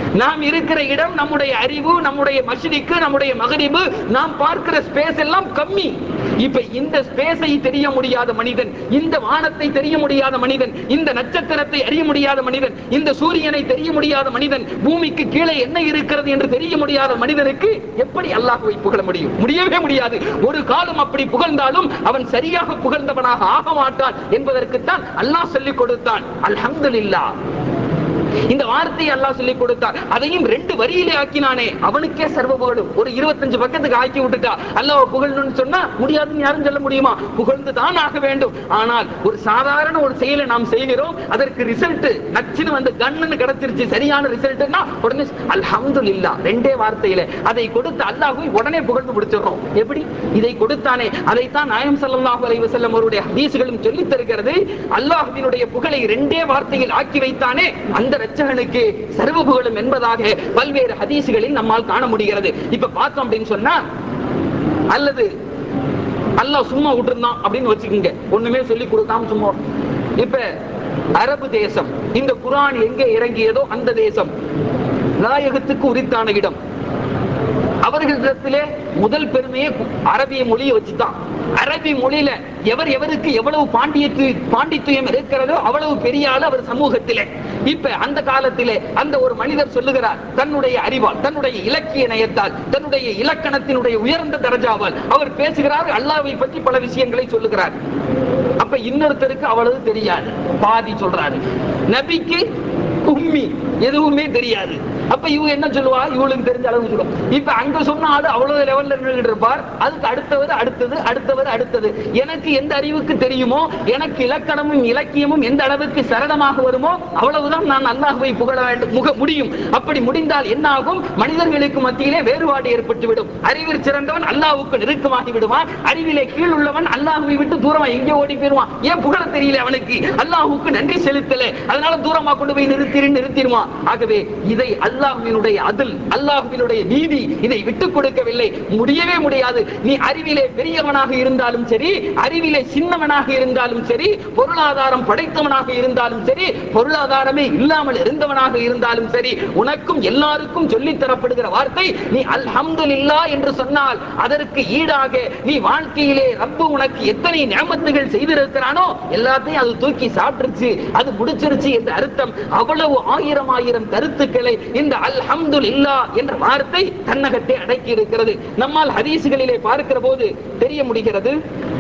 நாம் இருக்கிற இடம் நம்முடைய அறிவு நம்முடைய மஸ்ஜிதுக்கு நம்முடைய மகரிபு நாம் பார்க்கிற ஸ்பேஸ் எல்லாம் கம்மி இப்ப இந்த ஸ்பேஸை தெரிய முடியாத மனிதன் இந்த வானத்தை தெரிய முடியாத மனிதன் இந்த நட்சத்திரத்தை அறிய முடியாத மனிதன் இந்த சூரியனை தெரிய முடியாத மனிதன் பூமிக்கு கீழே என்ன இருக்கிறது என்று தெரிய முடியாத மனிதனுக்கு எப்படி அல்லாஹ்வை புகழ முடியும் முடியவே முடியாது ஒரு காலம் அப்படி புகழ்ந்தாலும் அவன் சரியாக புகழ்ந்தவனாக ஆக மாட்டான் என்பதற்குத்தான் அல்லாஹ் சொல்லிக் கொடுத்தான் அல்ஹம்துலில்லாஹ் இந்த வார்த்தையை அல்லாஹ் சொல்லி கொடுத்தார் அதையும் ரெண்டு வரியிலே ஆக்கினானே அவனுக்கே சர்வ புகழும் ஒரு இருபத்தஞ்சு பக்கத்துக்கு ஆக்கி விட்டுட்டா அல்லாஹ் புகழணும்னு சொன்னா முடியாதுன்னு யாரும் சொல்ல முடியுமா புகழ்ந்து தான் ஆக வேண்டும் ஆனால் ஒரு சாதாரண ஒரு செயலை நாம் செய்கிறோம் அதற்கு ரிசல்ட் நச்சுன்னு வந்து கண்ணுன்னு கிடைச்சிருச்சு சரியான ரிசல்ட்னா உடனே அல்ஹம்துலில்லா ரெண்டே வார்த்தையில அதை கொடுத்து அல்லாஹ்வை உடனே புகழ்ந்து முடிச்சிடுறோம் எப்படி இதை கொடுத்தானே அதைத்தான் நாயம் ஸல்லல்லாஹு அலைஹி வஸல்லம் அவருடைய ஹதீஸ்களும் சொல்லி தருகிறது அல்லாஹ்வினுடைய புகழை ரெண்டே வார்த்தையில் ஆக்கி வைத்தானே அந்த ரட்சகனுக்கு சர்வ புகழும் என்பதாக பல்வேறு ஹதீஸ்களில் நம்மால் காண முடிகிறது இப்ப பார்த்தோம் அப்படின்னு சொன்னா அல்லது அல்லாஹ் சும்மா விட்டுருந்தான் அப்படின்னு வச்சுக்கோங்க ஒண்ணுமே சொல்லி கொடுக்காம சும்மா இப்ப அரபு தேசம் இந்த குரான் எங்கே இறங்கியதோ அந்த தேசம் நாயகத்துக்கு உரித்தான இடம் அவர்களிடத்திலே முதல் பெருமையே அரபிய மொழியை வச்சுதான் அரபி மொழியில எவர் எவருக்கு எவ்வளவு பாண்டியத்து பாண்டித்துவம் இருக்கிறதோ அவ்வளவு பெரிய ஆளு அவர் சமூகத்திலே இப்ப அந்த காலத்திலே அந்த ஒரு மனிதர் சொல்லுகிறார் தன்னுடைய அறிவால் தன்னுடைய இலக்கிய நயத்தால் தன்னுடைய இலக்கணத்தினுடைய உயர்ந்த தரஜாவால் அவர் பேசுகிறார் அல்லாவை பற்றி பல விஷயங்களை சொல்லுகிறார் அப்ப இன்னொருத்தருக்கு அவ்வளவு தெரியாது பாதி சொல்றாரு நபிக்கு உம்மி எதுவுமே தெரியாது அப்ப இவங்க என்ன சொல்லுவா இவளுக்கு தெரிஞ்ச அளவு சொல்லுவா இப்ப அங்க சொன்ன ஆளு அவ்வளவு லெவல்ல நின்றுட்டு இருப்பார் அதுக்கு அடுத்தவர் அடுத்தது அடுத்தவர் அடுத்தது எனக்கு எந்த அறிவுக்கு தெரியுமோ எனக்கு இலக்கணமும் இலக்கியமும் எந்த அளவுக்கு சரளமாக வருமோ அவ்வளவுதான் நான் அல்லாஹ்வை புகழ வேண்டும் முக முடியும் அப்படி முடிந்தால் என்ன ஆகும் மனிதர்களுக்கு மத்தியிலே வேறுபாடு ஏற்பட்டுவிடும் அறிவில் சிறந்தவன் அல்லாஹ்வுக்கு நெருக்கமாகி விடுவான் அறிவிலே கீழ் உள்ளவன் அல்லாஹ்வை விட்டு தூரமா எங்கே ஓடி போயிருவான் ஏன் புகழ தெரியல அவனுக்கு அல்லாஹ்வுக்கு நன்றி செலுத்தல அதனால தூரமா கொண்டு போய் நிறுத்திரு நிறுத்திடுவான் ஆகவே இதை அல்லாஹ்வினுடைய அதில் அல்லாஹ்வினுடைய நீதி இதை விட்டுக் கொடுக்கவில்லை முடியவே முடியாது நீ அறிவிலே பெரியவனாக இருந்தாலும் சரி அறிவிலே சின்னவனாக இருந்தாலும் சரி பொருளாதாரம் படைத்தவனாக இருந்தாலும் சரி பொருளாதாரமே இல்லாமல் இருந்தவனாக இருந்தாலும் சரி உனக்கும் எல்லாருக்கும் சொல்லித் தரப்படுகிற வார்த்தை நீ அல்ஹம்துலில்லா என்று சொன்னால் அதற்கு ஈடாக நீ வாழ்க்கையிலே ரப்பு உனக்கு எத்தனை நியமத்துகள் செய்திருக்கிறானோ எல்லாத்தையும் அது தூக்கி சாப்பிட்டுருச்சு அது முடிச்சிருச்சு என்ற அர்த்தம் அவ்வளவு ஆயிரம் ஆயிரம் கருத்துக்களை இந்த அல்ஹம்துலில்லா என்ற வார்த்தை தன்னகத்தை அடக்கி இருக்கிறது நம்மால் ஹதீசுகளிலே பார்க்கிற போது தெரிய முடிகிறது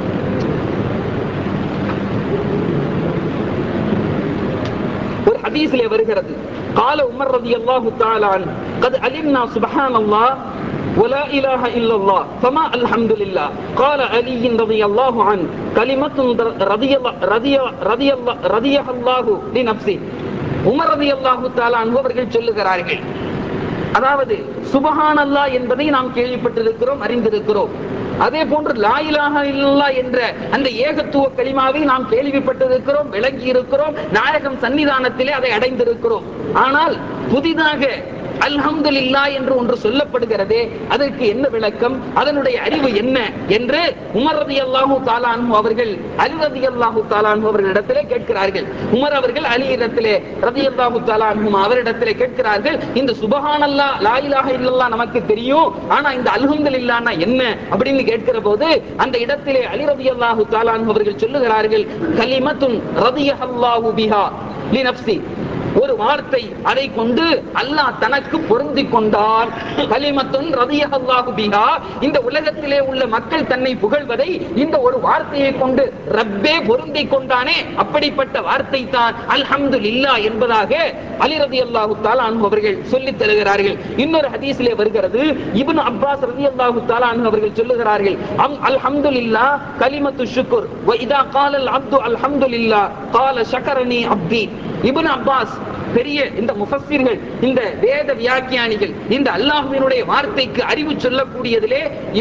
ஒரு ஹதீஸிலே வருகிறது قال عمر رضي الله تعالى عنه قد علمنا سبحان الله ولا إله إلا الله فما الحمد لله قال علي رضي الله عنه كلمة رضي الله رضي رضي الله رضيها الله لنفسه உமர் ரதி அல்லாஹு அவர்கள் சொல்லுகிறார்கள் அதாவது சுபஹான் அல்லாஹ் என்பதை நாம் கேள்விப்பட்டிருக்கிறோம் அறிந்திருக்கிறோம் அதே போன்று லாயிலாக இல்லல்லா என்ற அந்த ஏகத்துவ கலிமாவை நாம் கேள்விப்பட்டிருக்கிறோம் விளங்கி இருக்கிறோம் நாயகம் சன்னிதானத்திலே அதை அடைந்திருக்கிறோம் ஆனால் புதிதாக அல்ஹம்துலில்லா என்று ஒன்று சொல்லப்படுகிறதே அதற்கு என்ன விளக்கம் அதனுடைய அறிவு என்ன என்று உமர் ரதி அல்லாஹூ தாலானு அவர்கள் அலி ரதி அல்லாஹூ தாலானு அவர்களிடத்திலே கேட்கிறார்கள் உமர் அவர்கள் அலி இடத்திலே ரதி அல்லாஹூ தாலானு அவரிடத்திலே கேட்கிறார்கள் இந்த சுபஹானல்லா லாயிலாக இல்லல்லா நமக்கு தெரியும் ஆனா இந்த அல்ஹம்துலில்லானா என்ன அப்படின்னு கேட்கிற போது அந்த இடத்திலே அலி ரதி அல்லாஹூ தாலானு அவர்கள் சொல்லுகிறார்கள் கலிமத்துன் ரதியஹல்லாஹு பிஹா லி நப்சி ஒரு வார்த்தை அதை கொண்டு அல்லாஹ் தனக்கு பொருந்தி கொண்டான் கலிமத்துன் ரதியல்லாஹு பிஹா இந்த உலகத்திலே உள்ள மக்கள் தன்னை புகழ்வதை இந்த ஒரு வார்த்தையை கொண்டு ரப்பே பொருந்தி கொண்டானே அப்படிப்பட்ட வார்த்தை தான் அல்ஹம்துலில்லா என்பதாக அலி ரதியல்லாஹு தஆலா அன்ஹு அவர்கள் சொல்லித் தருகிறார்கள் இன்னொரு ஹதீஸிலே வருகிறது இப்னு அப்பாஸ் ரதியல்லாஹு தஆலா அன்ஹு அவர்கள் சொல்லுகிறார்கள் அம் அல்ஹம்துலில்லா கலிமத்து ஷுக்ர் வ இதா قال العبد الحمد لله قال شكرني عبدي இப்னு அப்பாஸ் பெரிய இந்த முஃபஸ்ஸிர்கள் இந்த வேத வியாக்கியானிகள் இந்த அல்லாஹ்வினுடைய வார்த்தைக்கு அறிவு சொல்லக்கூடியதிலே இமாம்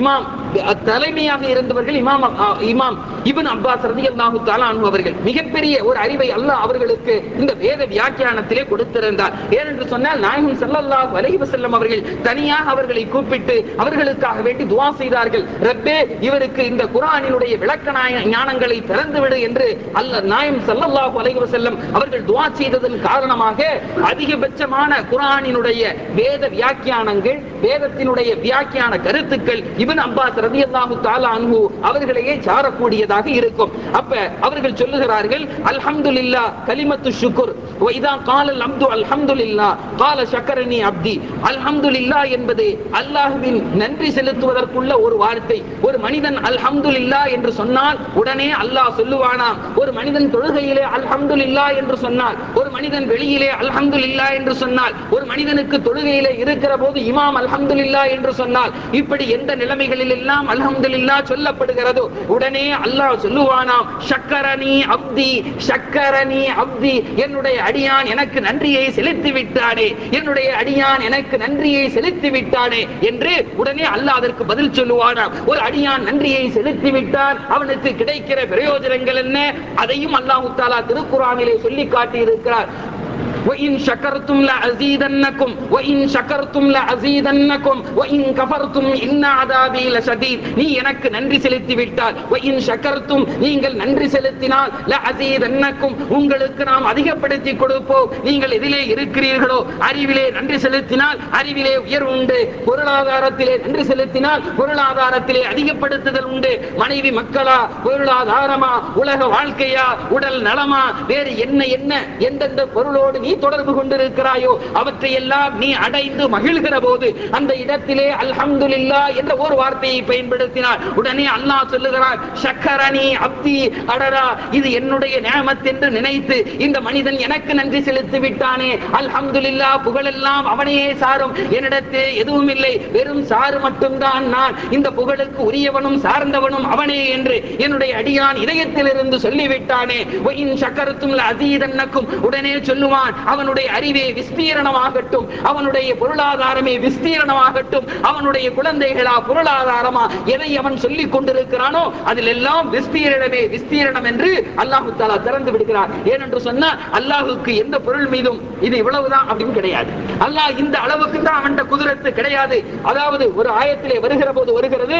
தலைமையாக இருந்தவர்கள் இமாம் அ- இமாம் இப்னு அப்பாஸ் ரலியல்லாஹு தஆலா அன்ஹு அவர்கள் மிகப்பெரிய ஒரு அறிவை அல்லாஹ் அவர்களுக்கு இந்த வேத வியாக்கியானத்திலே கொடுத்திருந்தார் ஏனென்று சொன்னால் நாயகம் ஸல்லல்லாஹு அலைஹி வஸல்லம் அவர்கள் தனியாக அவர்களை கூப்பிட்டு அவர்களுக்காக வேண்டி துஆ செய்தார்கள் ரப்பே இவருக்கு இந்த குர்ஆனினுடைய விளக்க ஞா- ஞானங்களை திறந்து விடு என்று அல்லாஹ் நாயம் ஸல்லல்லாஹு அலைஹி வஸல்லம் அவர்கள் துஆ செய்ததன் காரணமாக அதிகபட்சமான குர்ஆனினுடைய வேத வியாக்கியானங்கள் வேதத்தினுடைய வியாக்கியான கருத்துக்கள் இப்னு அப்பாஸ் ரலியல்லாஹு தஆலா அன்ஹு அவர்களையே சாரக்கூடியதாக இருக்கும் அப்ப அவர்கள் சொல்லுகிறார்கள் அல்ஹம்துலில்லாஹ் கலிமத்து ஷுக்ர் வ இதா கால அல்ஹம்து அல்ஹம்துலில்லாஹ் கால ஷக்கரனி அப்தி அல்ஹம்துலில்லாஹ் என்பது அல்லாஹ்வின் நன்றி செலுத்துவதற்குள்ள ஒரு வார்த்தை ஒரு மனிதன் அல்ஹம்துலில்லாஹ் என்று சொன்னால் உடனே அல்லாஹ் சொல்லுவானாம் ஒரு மனிதன் தொழுகையிலே அல்ஹம்துலில்லாஹ் என்று சொன்னால் ஒரு மனிதன் வெளியிலே அல்ஹம்துலில்லாஹ் என்று சொன்னால் ஒரு மனிதனுக்கு தொழுகையிலே இருக்கிற போது இமாம் அல்ஹம்துலில்லாஹ் என்று சொன்னால் இப்படி எந்த நிலைமைகளில் எல்லாம் அல்ஹம்துலில்லாஹ் சொல்லப்படுகிறதோ உடனே அல்லாஹ் சொல்லுவானாம் ஷக்கரனி அப்தி ஷக்கரனி அப்தி என்னுடைய அடியான் எனக்கு நன்றியை செலுத்தி விட்டானே என்னுடைய அடியான் எனக்கு நன்றியை செலுத்தி விட்டானே என்று உடனே அல்லாஹ் அதற்கு பதில் சொல்லுவானாம் ஒரு அடியான் நன்றியை செலுத்தி விட்டான் அவனுக்கு கிடைக்கிற பிரயோஜனங்கள் என்ன அதையும் அல்லாஹ் தாலா திருக்குறானிலே சொல்லி காட்டி இருக்கிறார் وإن شكرتم لأزيدنكم وإن شكرتم لأزيدنكم وإن كفرتم إن عذابي لشديد நீ எனக்கு நன்றி செலுத்தி விட்டால் وإن شكرتم நீங்கள் நன்றி செலுத்தினால் لأزيدنكم உங்களுக்கு நாம் அதிகப்படுத்தி கொடுப்போம் நீங்கள் எதிலே இருக்கிறீர்களோ அறிவிலே நன்றி செலுத்தினால் அறிவிலே உயர்வு உண்டு பொருளாதாரத்திலே நன்றி செலுத்தினால் பொருளாதாரத்திலே அதிகப்படுத்துதல் உண்டு மனைவி மக்களா பொருளாதாரமா உலக வாழ்க்கையா உடல் நலமா வேறு என்ன என்ன எந்தெந்த பொருளோடு நீ தொடர்பு கொண்டிருக்கிறாயோ அவற்றை எல்லாம் நீ அடைந்து மகிழ்கிற போது அந்த இடத்திலே அல்ஹம்துலில்லா என்ற ஒரு வார்த்தையை பயன்படுத்தினார் உடனே அல்லாஹ் சொல்லுகிறார் ஷக்கரணி அப்தி அடரா இது என்னுடைய நியமத் என்று நினைத்து இந்த மனிதன் எனக்கு நன்றி செலுத்தி விட்டானே அல்ஹம்துலில்லா புகழெல்லாம் அவனையே சாரும் என்னிடத்தே எதுவும் இல்லை வெறும் சாறு மட்டும்தான் நான் இந்த புகழுக்கு உரியவனும் சார்ந்தவனும் அவனே என்று என்னுடைய அடியான் இதயத்திலிருந்து சொல்லிவிட்டானே ஒயின் சக்கரத்தும் அதீதன்னக்கும் உடனே சொல்லுவான் அவனுடைய அறிவே விஸ்தீரணமாகட்டும் அவனுடைய பொருளாதாரமே விஸ்தீரணமாகட்டும் அவனுடைய குழந்தைகளா பொருளாதாரமா எதை அவன் சொல்லிக் கொண்டிருக்கிறானோ அதில் எல்லாம் விஸ்தீரணமே விஸ்தீரணம் என்று அல்லாஹு தாலா திறந்து விடுகிறார் ஏனென்று சொன்னா அல்லாஹுக்கு எந்த பொருள் மீதும் இது இவ்வளவுதான் அப்படின்னு கிடையாது அல்லாஹ் இந்த அளவுக்கு தான் அவன்கிட்ட குதிரத்து கிடையாது அதாவது ஒரு ஆயத்திலே வருகிற போது வருகிறது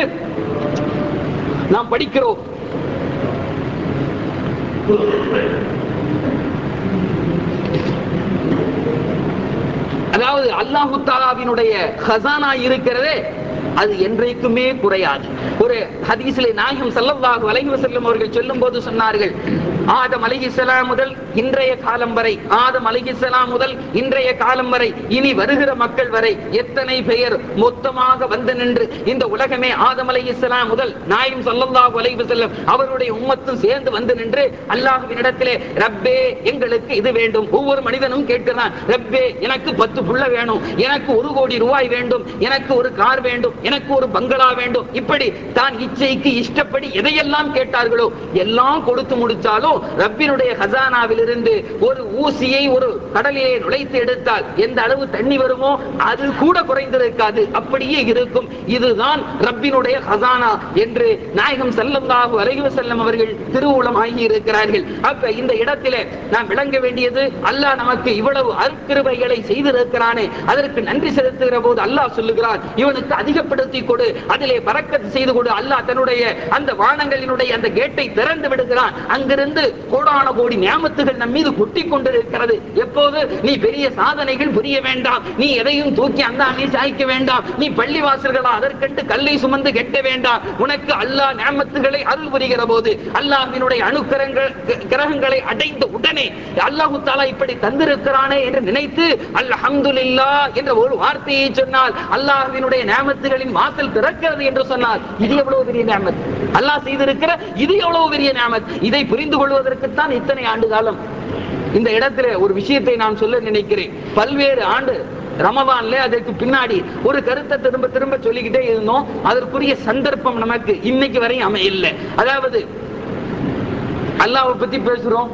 நாம் படிக்கிறோம் அதாவது அல்லாஹு தாலாவினுடைய ஹசானா இருக்கிறதே அது என்றைக்குமே குறையாது ஒரு ஹதீஸிலே நாயகம் ஸல்லல்லாஹு அலைஹி வஸல்லம் அவர்கள் சொல்லும் போது சொன்னார்கள் ஆதம் அலைஹிஸ்ஸலாம் முதல் இன்றைய காலம் வரை ஆதம் அலைஹிஸ்ஸலாம் முதல் இன்றைய காலம் வரை இனி வருகிற மக்கள் வரை எத்தனை பெயர் மொத்தமாக வந்து நின்று இந்த உலகமே ஆதம் அலைஹிஸ்ஸலாம் முதல் நாயகம் ஸல்லல்லாஹு அலைஹி வஸல்லம் அவருடைய உம்மத்தும் சேர்ந்து வந்து நின்று அல்லாஹ்வினிடத்திலே ரப்பே எங்களுக்கு இது வேண்டும் ஒவ்வொரு மனிதனும் கேட்கிறான் ரப்பே எனக்கு பத்து புள்ள வேணும் எனக்கு ஒரு கோடி ரூபாய் வேண்டும் எனக்கு ஒரு கார் வேண்டும் எனக்கு ஒரு பங்களா வேண்டும் இப்படி தான் இச்சைக்கு இஷ்டப்படி எதையெல்லாம் கேட்டார்களோ எல்லாம் கொடுத்து முடிச்சாலும் ரப்பினுடைய ஹசானாவிலிருந்து ஒரு ஊசியை ஒரு கடலிலே நுழைத்து எடுத்தால் எந்த அளவு தண்ணி வருமோ அது கூட குறைந்திருக்காது அப்படியே இருக்கும் இதுதான் ரப்பினுடைய ஹசானா என்று நாயகம் ஸல்லல்லாஹு அலைஹி வஸல்லம் அவர்கள் திருவுளம் ஆகி இருக்கிறார்கள் அப்ப இந்த இடத்திலே நாம் விளங்க வேண்டியது அல்லாஹ் நமக்கு இவ்வளவு அருக்கிருபைகளை செய்திருக்கிறானே அதற்கு நன்றி செலுத்துகிற போது அல்லாஹ் சொல்லுகிறான் இவனுக்கு அதிகப்படுத்தி கொடு அதிலே பறக்கத்து செய்து கொடு அல்லாஹ் தன்னுடைய அந்த வானங்களினுடைய அந்த கேட்டை திறந்து விடுகிறான் அங்கிருந்து கோடான கோடி நியாமத்துகள் நம் மீது கொட்டி கொண்டிருக்கிறது எப்போது நீ பெரிய சாதனைகள் புரிய வேண்டாம் நீ எதையும் தூக்கி அந்த அணி சாய்க்க வேண்டாம் நீ பள்ளி வாசல்களா அதற்கென்று கல்லை சுமந்து கெட்ட வேண்டாம் உனக்கு அல்லாஹ் நியாமத்துகளை அருள் புரிகிற போது அல்லாஹ்வினுடைய அணுக்கரங்கள் க- கிரகங்களை அடைந்த உடனே அல்லாஹு தாலா இப்படி தந்திருக்கிறானே என்று நினைத்து அல்ஹம்துலில்லா என்ற ஒரு வார்த்தையை சொன்னால் அல்லாஹ்வினுடைய நியாமத்துகளின் வாசல் திறக்கிறது என்று சொன்னால் இது எவ்வளவு பெரிய நியாமத் அல்லாஹ் செய்திருக்கிற இது எவ்வளவு பெரிய நியாமத் இதை புரிந்து கொள்வதற்குத்தான் இத்தனை ஆண்டு காலம் இந்த இடத்துல ஒரு விஷயத்தை நான் சொல்ல நினைக்கிறேன் பல்வேறு ஆண்டு ரமதான்ல அதற்கு பின்னாடி ஒரு கருத்தை திரும்ப திரும்ப சொல்லிக்கிட்டே இருந்தோம் அதற்குரிய சந்தர்ப்பம் நமக்கு இன்னைக்கு வரையும் அமையல அதாவது அல்லாஹ்வை பத்தி பேசுறோம்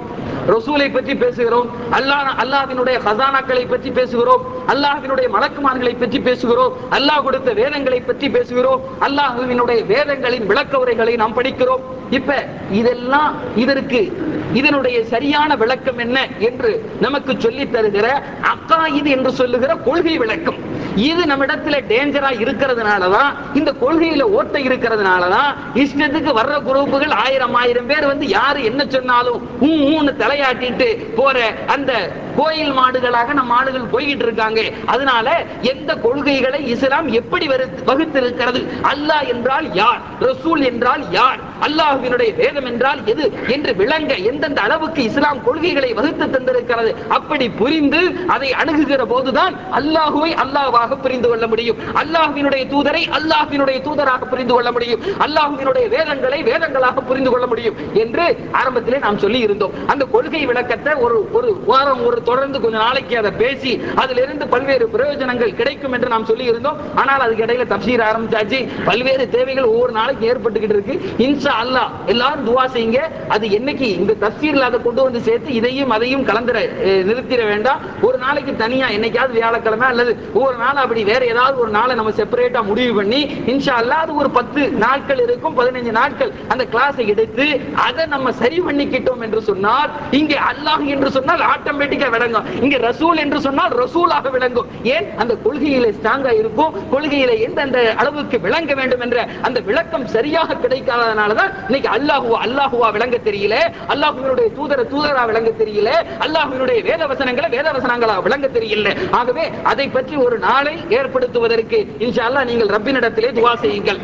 ரசூலை பற்றி பேசுகிறோம் அல்லாஹ் அல்லாஹ்வினுடைய ஹசானாக்களை பற்றி பேசுகிறோம் அல்லாஹ்வினுடைய மலக்குமார்களை பற்றி பேசுகிறோம் அல்லாஹ் கொடுத்த வேதங்களை பற்றி பேசுகிறோம் அல்லாஹ்வினுடைய வேதங்களின் விளக்க உரைகளை நாம் படிக்கிறோம் இப்ப இதெல்லாம் இதற்கு இதனுடைய சரியான விளக்கம் என்ன என்று நமக்கு சொல்லித் தருகிற அக்காயிது என்று சொல்லுகிற கொள்கை விளக்கம் இது நம்மிடத்துல டேஞ்சரா இருக்கிறதுனாலதான் இந்த கொள்கையில ஓட்டை இருக்கிறதுனாலதான் இஷ்டத்துக்கு வர்ற குரூப்புகள் ஆயிரம் ஆயிரம் பேர் வந்து யாரு என்ன சொன்னாலும் ஊன்னு தலையாட்டிட்டு போற அந்த கோயில் மாடுகளாக நம்ம ஆளுகள் போய்கிட்டு இருக்காங்க அதனால எந்த கொள்கைகளை இஸ்லாம் எப்படி வரு- வகுத்திருக்கிறது அல்லாஹ் என்றால் யார் ரசூல் என்றால் யார் அல்லாஹ்வினுடைய வேதம் என்றால் எது என்று விளங்க எந்தெந்த அளவுக்கு இஸ்லாம் கொள்கைகளை வகுத்து தந்திருக்கிறது அப்படி புரிந்து அதை அணுகுகிற போதுதான் அல்லாஹுவை அல்லாஹ்வாக புரிந்து கொள்ள முடியும் அல்லாஹ்வினுடைய தூதரை அல்லாஹ்வினுடைய தூதராக புரிந்து கொள்ள முடியும் அல்லாஹ்வினுடைய வேதங்களை வேதங்களாக புரிந்து கொள்ள முடியும் என்று ஆரம்பத்திலே நாம் சொல்லி இருந்தோம் அந்த கொள்கை விளக்கத்தை ஒரு ஒரு வாரம் ஒரு தொடர்ந்து கொஞ்ச நாளைக்கு அதை பேசி அதிலிருந்து பல்வேறு பிரயோஜனங்கள் கிடைக்கும் என்று நாம் சொல்லி இருந்தோம் ஆனால் அதுக்கு இடையில தப்சீர் ஆரம்பிச்சாச்சு பல்வேறு தேவைகள் ஒவ்வொரு நாளைக்கு ஏற்பட்டுக்கிட்டு இருக்கு இன்ஷா அல்லாஹ் எல்லாரும் துவா செய்யுங்க அது என்னைக்கு இந்த தப்சீர்ல அதை கொண்டு வந்து சேர்த்து இதையும் அதையும் கலந்துர அஹ், நிறுத்திட வேண்டாம் ஒரு நாளைக்கு தனியா என்னைக்காவது வியாழக்கிழமை அல்லது ஒவ்வொரு நாள் அப்படி வேற ஏதாவது ஒரு நாளை நம்ம செப்பரேட்டா முடிவு பண்ணி இன்ஷா அல்லாஹ் அது ஒரு பத்து நாட்கள் இருக்கும் பதினஞ்சு நாட்கள் அந்த கிளாஸை எடுத்து அதை நம்ம சரி பண்ணிக்கிட்டோம் என்று சொன்னால் இங்கே அல்லாஹ் என்று சொன்னால் ஆட்டோமேட்டிக்கா விளங்கும் இங்க ரசூல் என்று சொன்னால் ரசூலாக விளங்கும் ஏன் அந்த கொள்கையில ஸ்ட்ராங்கா இருக்கும் கொள்கையில எந்தெந்த அளவுக்கு விளங்க வேண்டும் என்ற அந்த விளக்கம் சரியாக கிடைக்காதனாலதான் இன்னைக்கு அல்லாஹுவா அல்லாஹுவா விளங்க தெரியல அல்லாஹுவினுடைய தூதர தூதரா விளங்க தெரியல அல்லாஹுவினுடைய வேத வசனங்களை வேத வசனங்களா விளங்க தெரியல ஆகவே அதை பற்றி ஒரு நாளை ஏற்படுத்துவதற்கு இன்ஷா அல்லாஹ் நீங்கள் ரப்பினிடத்திலே துவா செய்யுங்கள்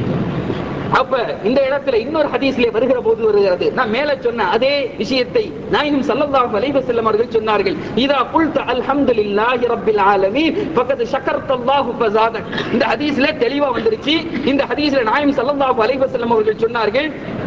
அப்ப இந்த இடத்துல இன்னொரு ஹதீஸ்ல வருகிற போது வருகிறது நான் மேல சொன்ன அதே விஷயத்தை நாயினும் ஸல்லல்லாஹு அலைஹி வஸல்லம் அவர்கள் சொன்னார்கள் இதா குல்த அல்ஹம்துலில்லாஹி ரப்பில் ஆலமீன் ஃபகத் ஷக்கர்தல்லாஹு ஃபஸாதக் இந்த ஹதீஸ்ல தெளிவா வந்துருச்சு இந்த ஹதீஸ்ல நாயினும் ஸல்லல்லாஹு அலைஹி வஸல்லம் அவர்கள் சொன்னார்கள்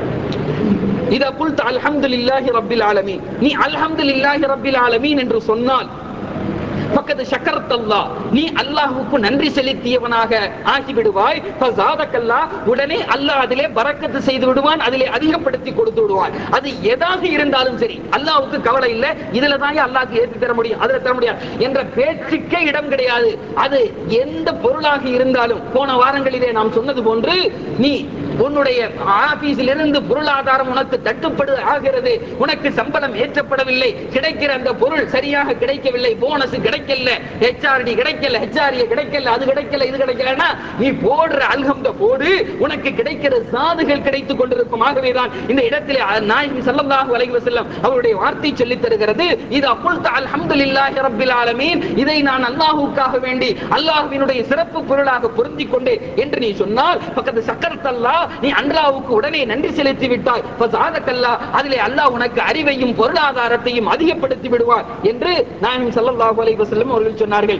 இதா குல்த அல்ஹம்துலில்லாஹி ரப்பில் ஆலமீன் நீ அல்ஹம்துலில்லாஹி ரப்பில் ஆலமீன் என்று சொன்னால் பக்கத்து சக்கரத்தல்லா நீ அல்லாஹுக்கு நன்றி செலுத்தியவனாக ஆகி விடுவாய் ஃபஸாதக்கல்லா உடனே அல்லாஹ் அதிலே பரக்கத்து செய்து விடுவான் அதிலே அதிகப்படுத்தி கொடுத்து விடுவான் அது எதாக இருந்தாலும் சரி அல்லாஹ்வுக்கு கவலை இல்லை இதுல தான் அல்லாஹ்க்கு ஏற்றி தர முடியும் அதுல தர முடியாது என்ற பேச்சுக்கே இடம் கிடையாது அது எந்த பொருளாக இருந்தாலும் போன வாரங்களிலே நாம் சொன்னது போன்று நீ உன்னுடைய ஆபீஸில் இருந்து பொருளாதாரம் உனக்கு தட்டுப்படு ஆகிறது உனக்கு சம்பளம் ஏற்றப்படவில்லை கிடைக்கிற அந்த பொருள் சரியாக கிடைக்கவில்லை போனஸ் கிடைக்கல ஹெச்ஆர்டி கிடைக்கல ஹெச்ஆர்ஏ கிடைக்கல அது கிடைக்கல இது கிடைக்கலன்னா நீ போடுற அல்ஹம்த போடு உனக்கு கிடைக்கிற சாதுகள் கிடைத்துக் கொண்டிருக்கும் ஆகவேதான் இந்த இடத்திலே நாயகி ஸல்லல்லாஹு அலைஹி வஸல்லம் அவருடைய வார்த்தை சொல்லித் தருகிறது இது அக்குல்த அல்ஹம்துலில்லாஹி ரப்பில் ஆலமீன் இதை நான் அல்லாஹ்வுக்காக வேண்டி அல்லாஹ்வினுடைய சிறப்பு பொருளாக பொருந்திக் கொண்டு என்று நீ சொன்னால் பக்கத்து சக்கரத்தல்லா நீ அல்லாஹ்வுக்கு உடனே நன்றி செலுத்தி விட்டாய் ஃபஸாதக்கல்லா அதிலே அல்லாஹ் உனக்கு அறிவையும் பொருளாதாரத்தையும் அதிகப்படுத்தி விடுவார் என்று நாயகம் ஸல்லல்லாஹு அலைஹி வஸல்லம் அவர்கள் சொன்னார்கள்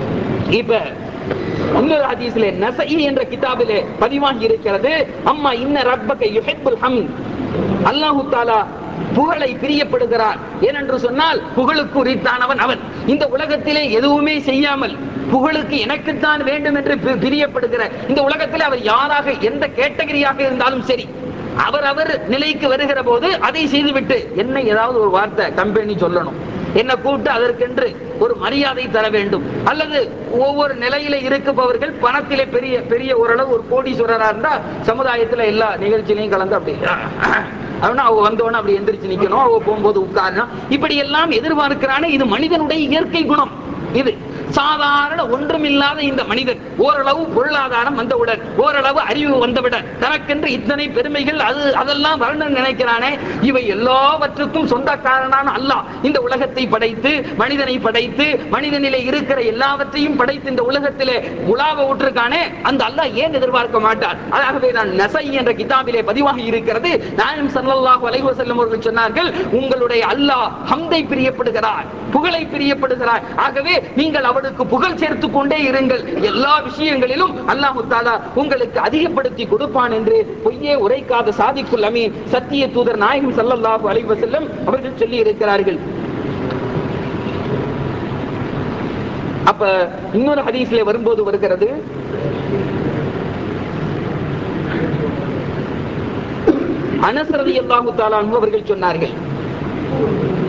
இப்ப இன்னொரு ஹதீஸ்ல நசஈ என்ற கிதாபிலே பதிவாகி இருக்கிறது அம்மா இன்ன ரப்பக யுஹிப்புல் ஹம்த் அல்லாஹு தஆலா புகழை பிரியப்படுகிறார் ஏனென்று சொன்னால் புகழுக்கு உரித்தானவன் அவன் இந்த உலகத்திலே எதுவுமே செய்யாமல் புகழுக்கு எனக்குத்தான் வேண்டும் என்று பி- பிரியப்படுகிற இந்த உலகத்திலே அவர் யாராக எந்த கேட்டகரியாக இருந்தாலும் சரி அவர் அவர் நிலைக்கு வருகிற போது அதை செய்துவிட்டு என்ன ஏதாவது ஒரு வார்த்தை கம்பெனி சொல்லணும் என்ன கூப்பிட்டு அதற்கென்று ஒரு மரியாதை தர வேண்டும் அல்லது ஒவ்வொரு நிலையில இருப்பவர்கள் பணத்திலே பெரிய பெரிய ஓரளவு ஒரு கோடீஸ்வரரா இருந்தா சமுதாயத்துல எல்லா நிகழ்ச்சியிலையும் கலந்து அப்படி அவனா அவ வந்தவன அப்படி எந்திரிச்சு நிக்கணும் அவ போகும்போது உட்காரணும் இப்படி எல்லாம் எதிர்பார்க்கிறானே இது மனிதனுடைய இயற்கை குணம் இது சாதாரண ஒன்றுமில்லாத இந்த மனிதன் ஓரளவு பொருளாதாரம் வந்தவுடன் ஓரளவு அறிவு வந்தவுடன் தனக்கென்று இத்தனை பெருமைகள் அது அதெல்லாம் வரணும் நினைக்கிறானே இவை எல்லாவற்றுக்கும் சொந்தக்காரனான அல்லாஹ் இந்த உலகத்தை படைத்து மனிதனை படைத்து மனிதனிலே இருக்கிற எல்லாவற்றையும் படைத்து இந்த உலகத்திலே உலாவ விட்டுருக்கானே அந்த அல்லாஹ் ஏன் எதிர்பார்க்க மாட்டார் அதாகவே நான் நசை என்ற கிதாபிலே பதிவாகி இருக்கிறது நாயம் ஸல்லல்லாஹு அலைஹி வஸல்லம் அவர்கள் சொன்னார்கள் உங்களுடைய அல்லாஹ் ஹம்தை பிரியப்படுகிறார் புகழை பிரியப்படுகிறார் ஆகவே நீங்கள் அவனுக்கு புகழ் சேர்த்துக் கொண்டே இருங்கள் எல்லா விஷயங்களிலும் அல்லாஹு தாலா உங்களுக்கு அதிகப்படுத்தி கொடுப்பான் என்று பொய்யே உரைக்காத சாதிக்குல் அமீன் சத்திய தூதர் நாயகம் ஸல்லல்லாஹு அலைஹி வஸல்லம் அவர்கள் சொல்லி இருக்கிறார்கள் அப்ப இன்னொரு ஹதீஸ்ல வரும்போது வருகிறது அனஸ் ரலியல்லாஹு தஆலா அன்ஹு அவர்கள் சொன்னார்கள்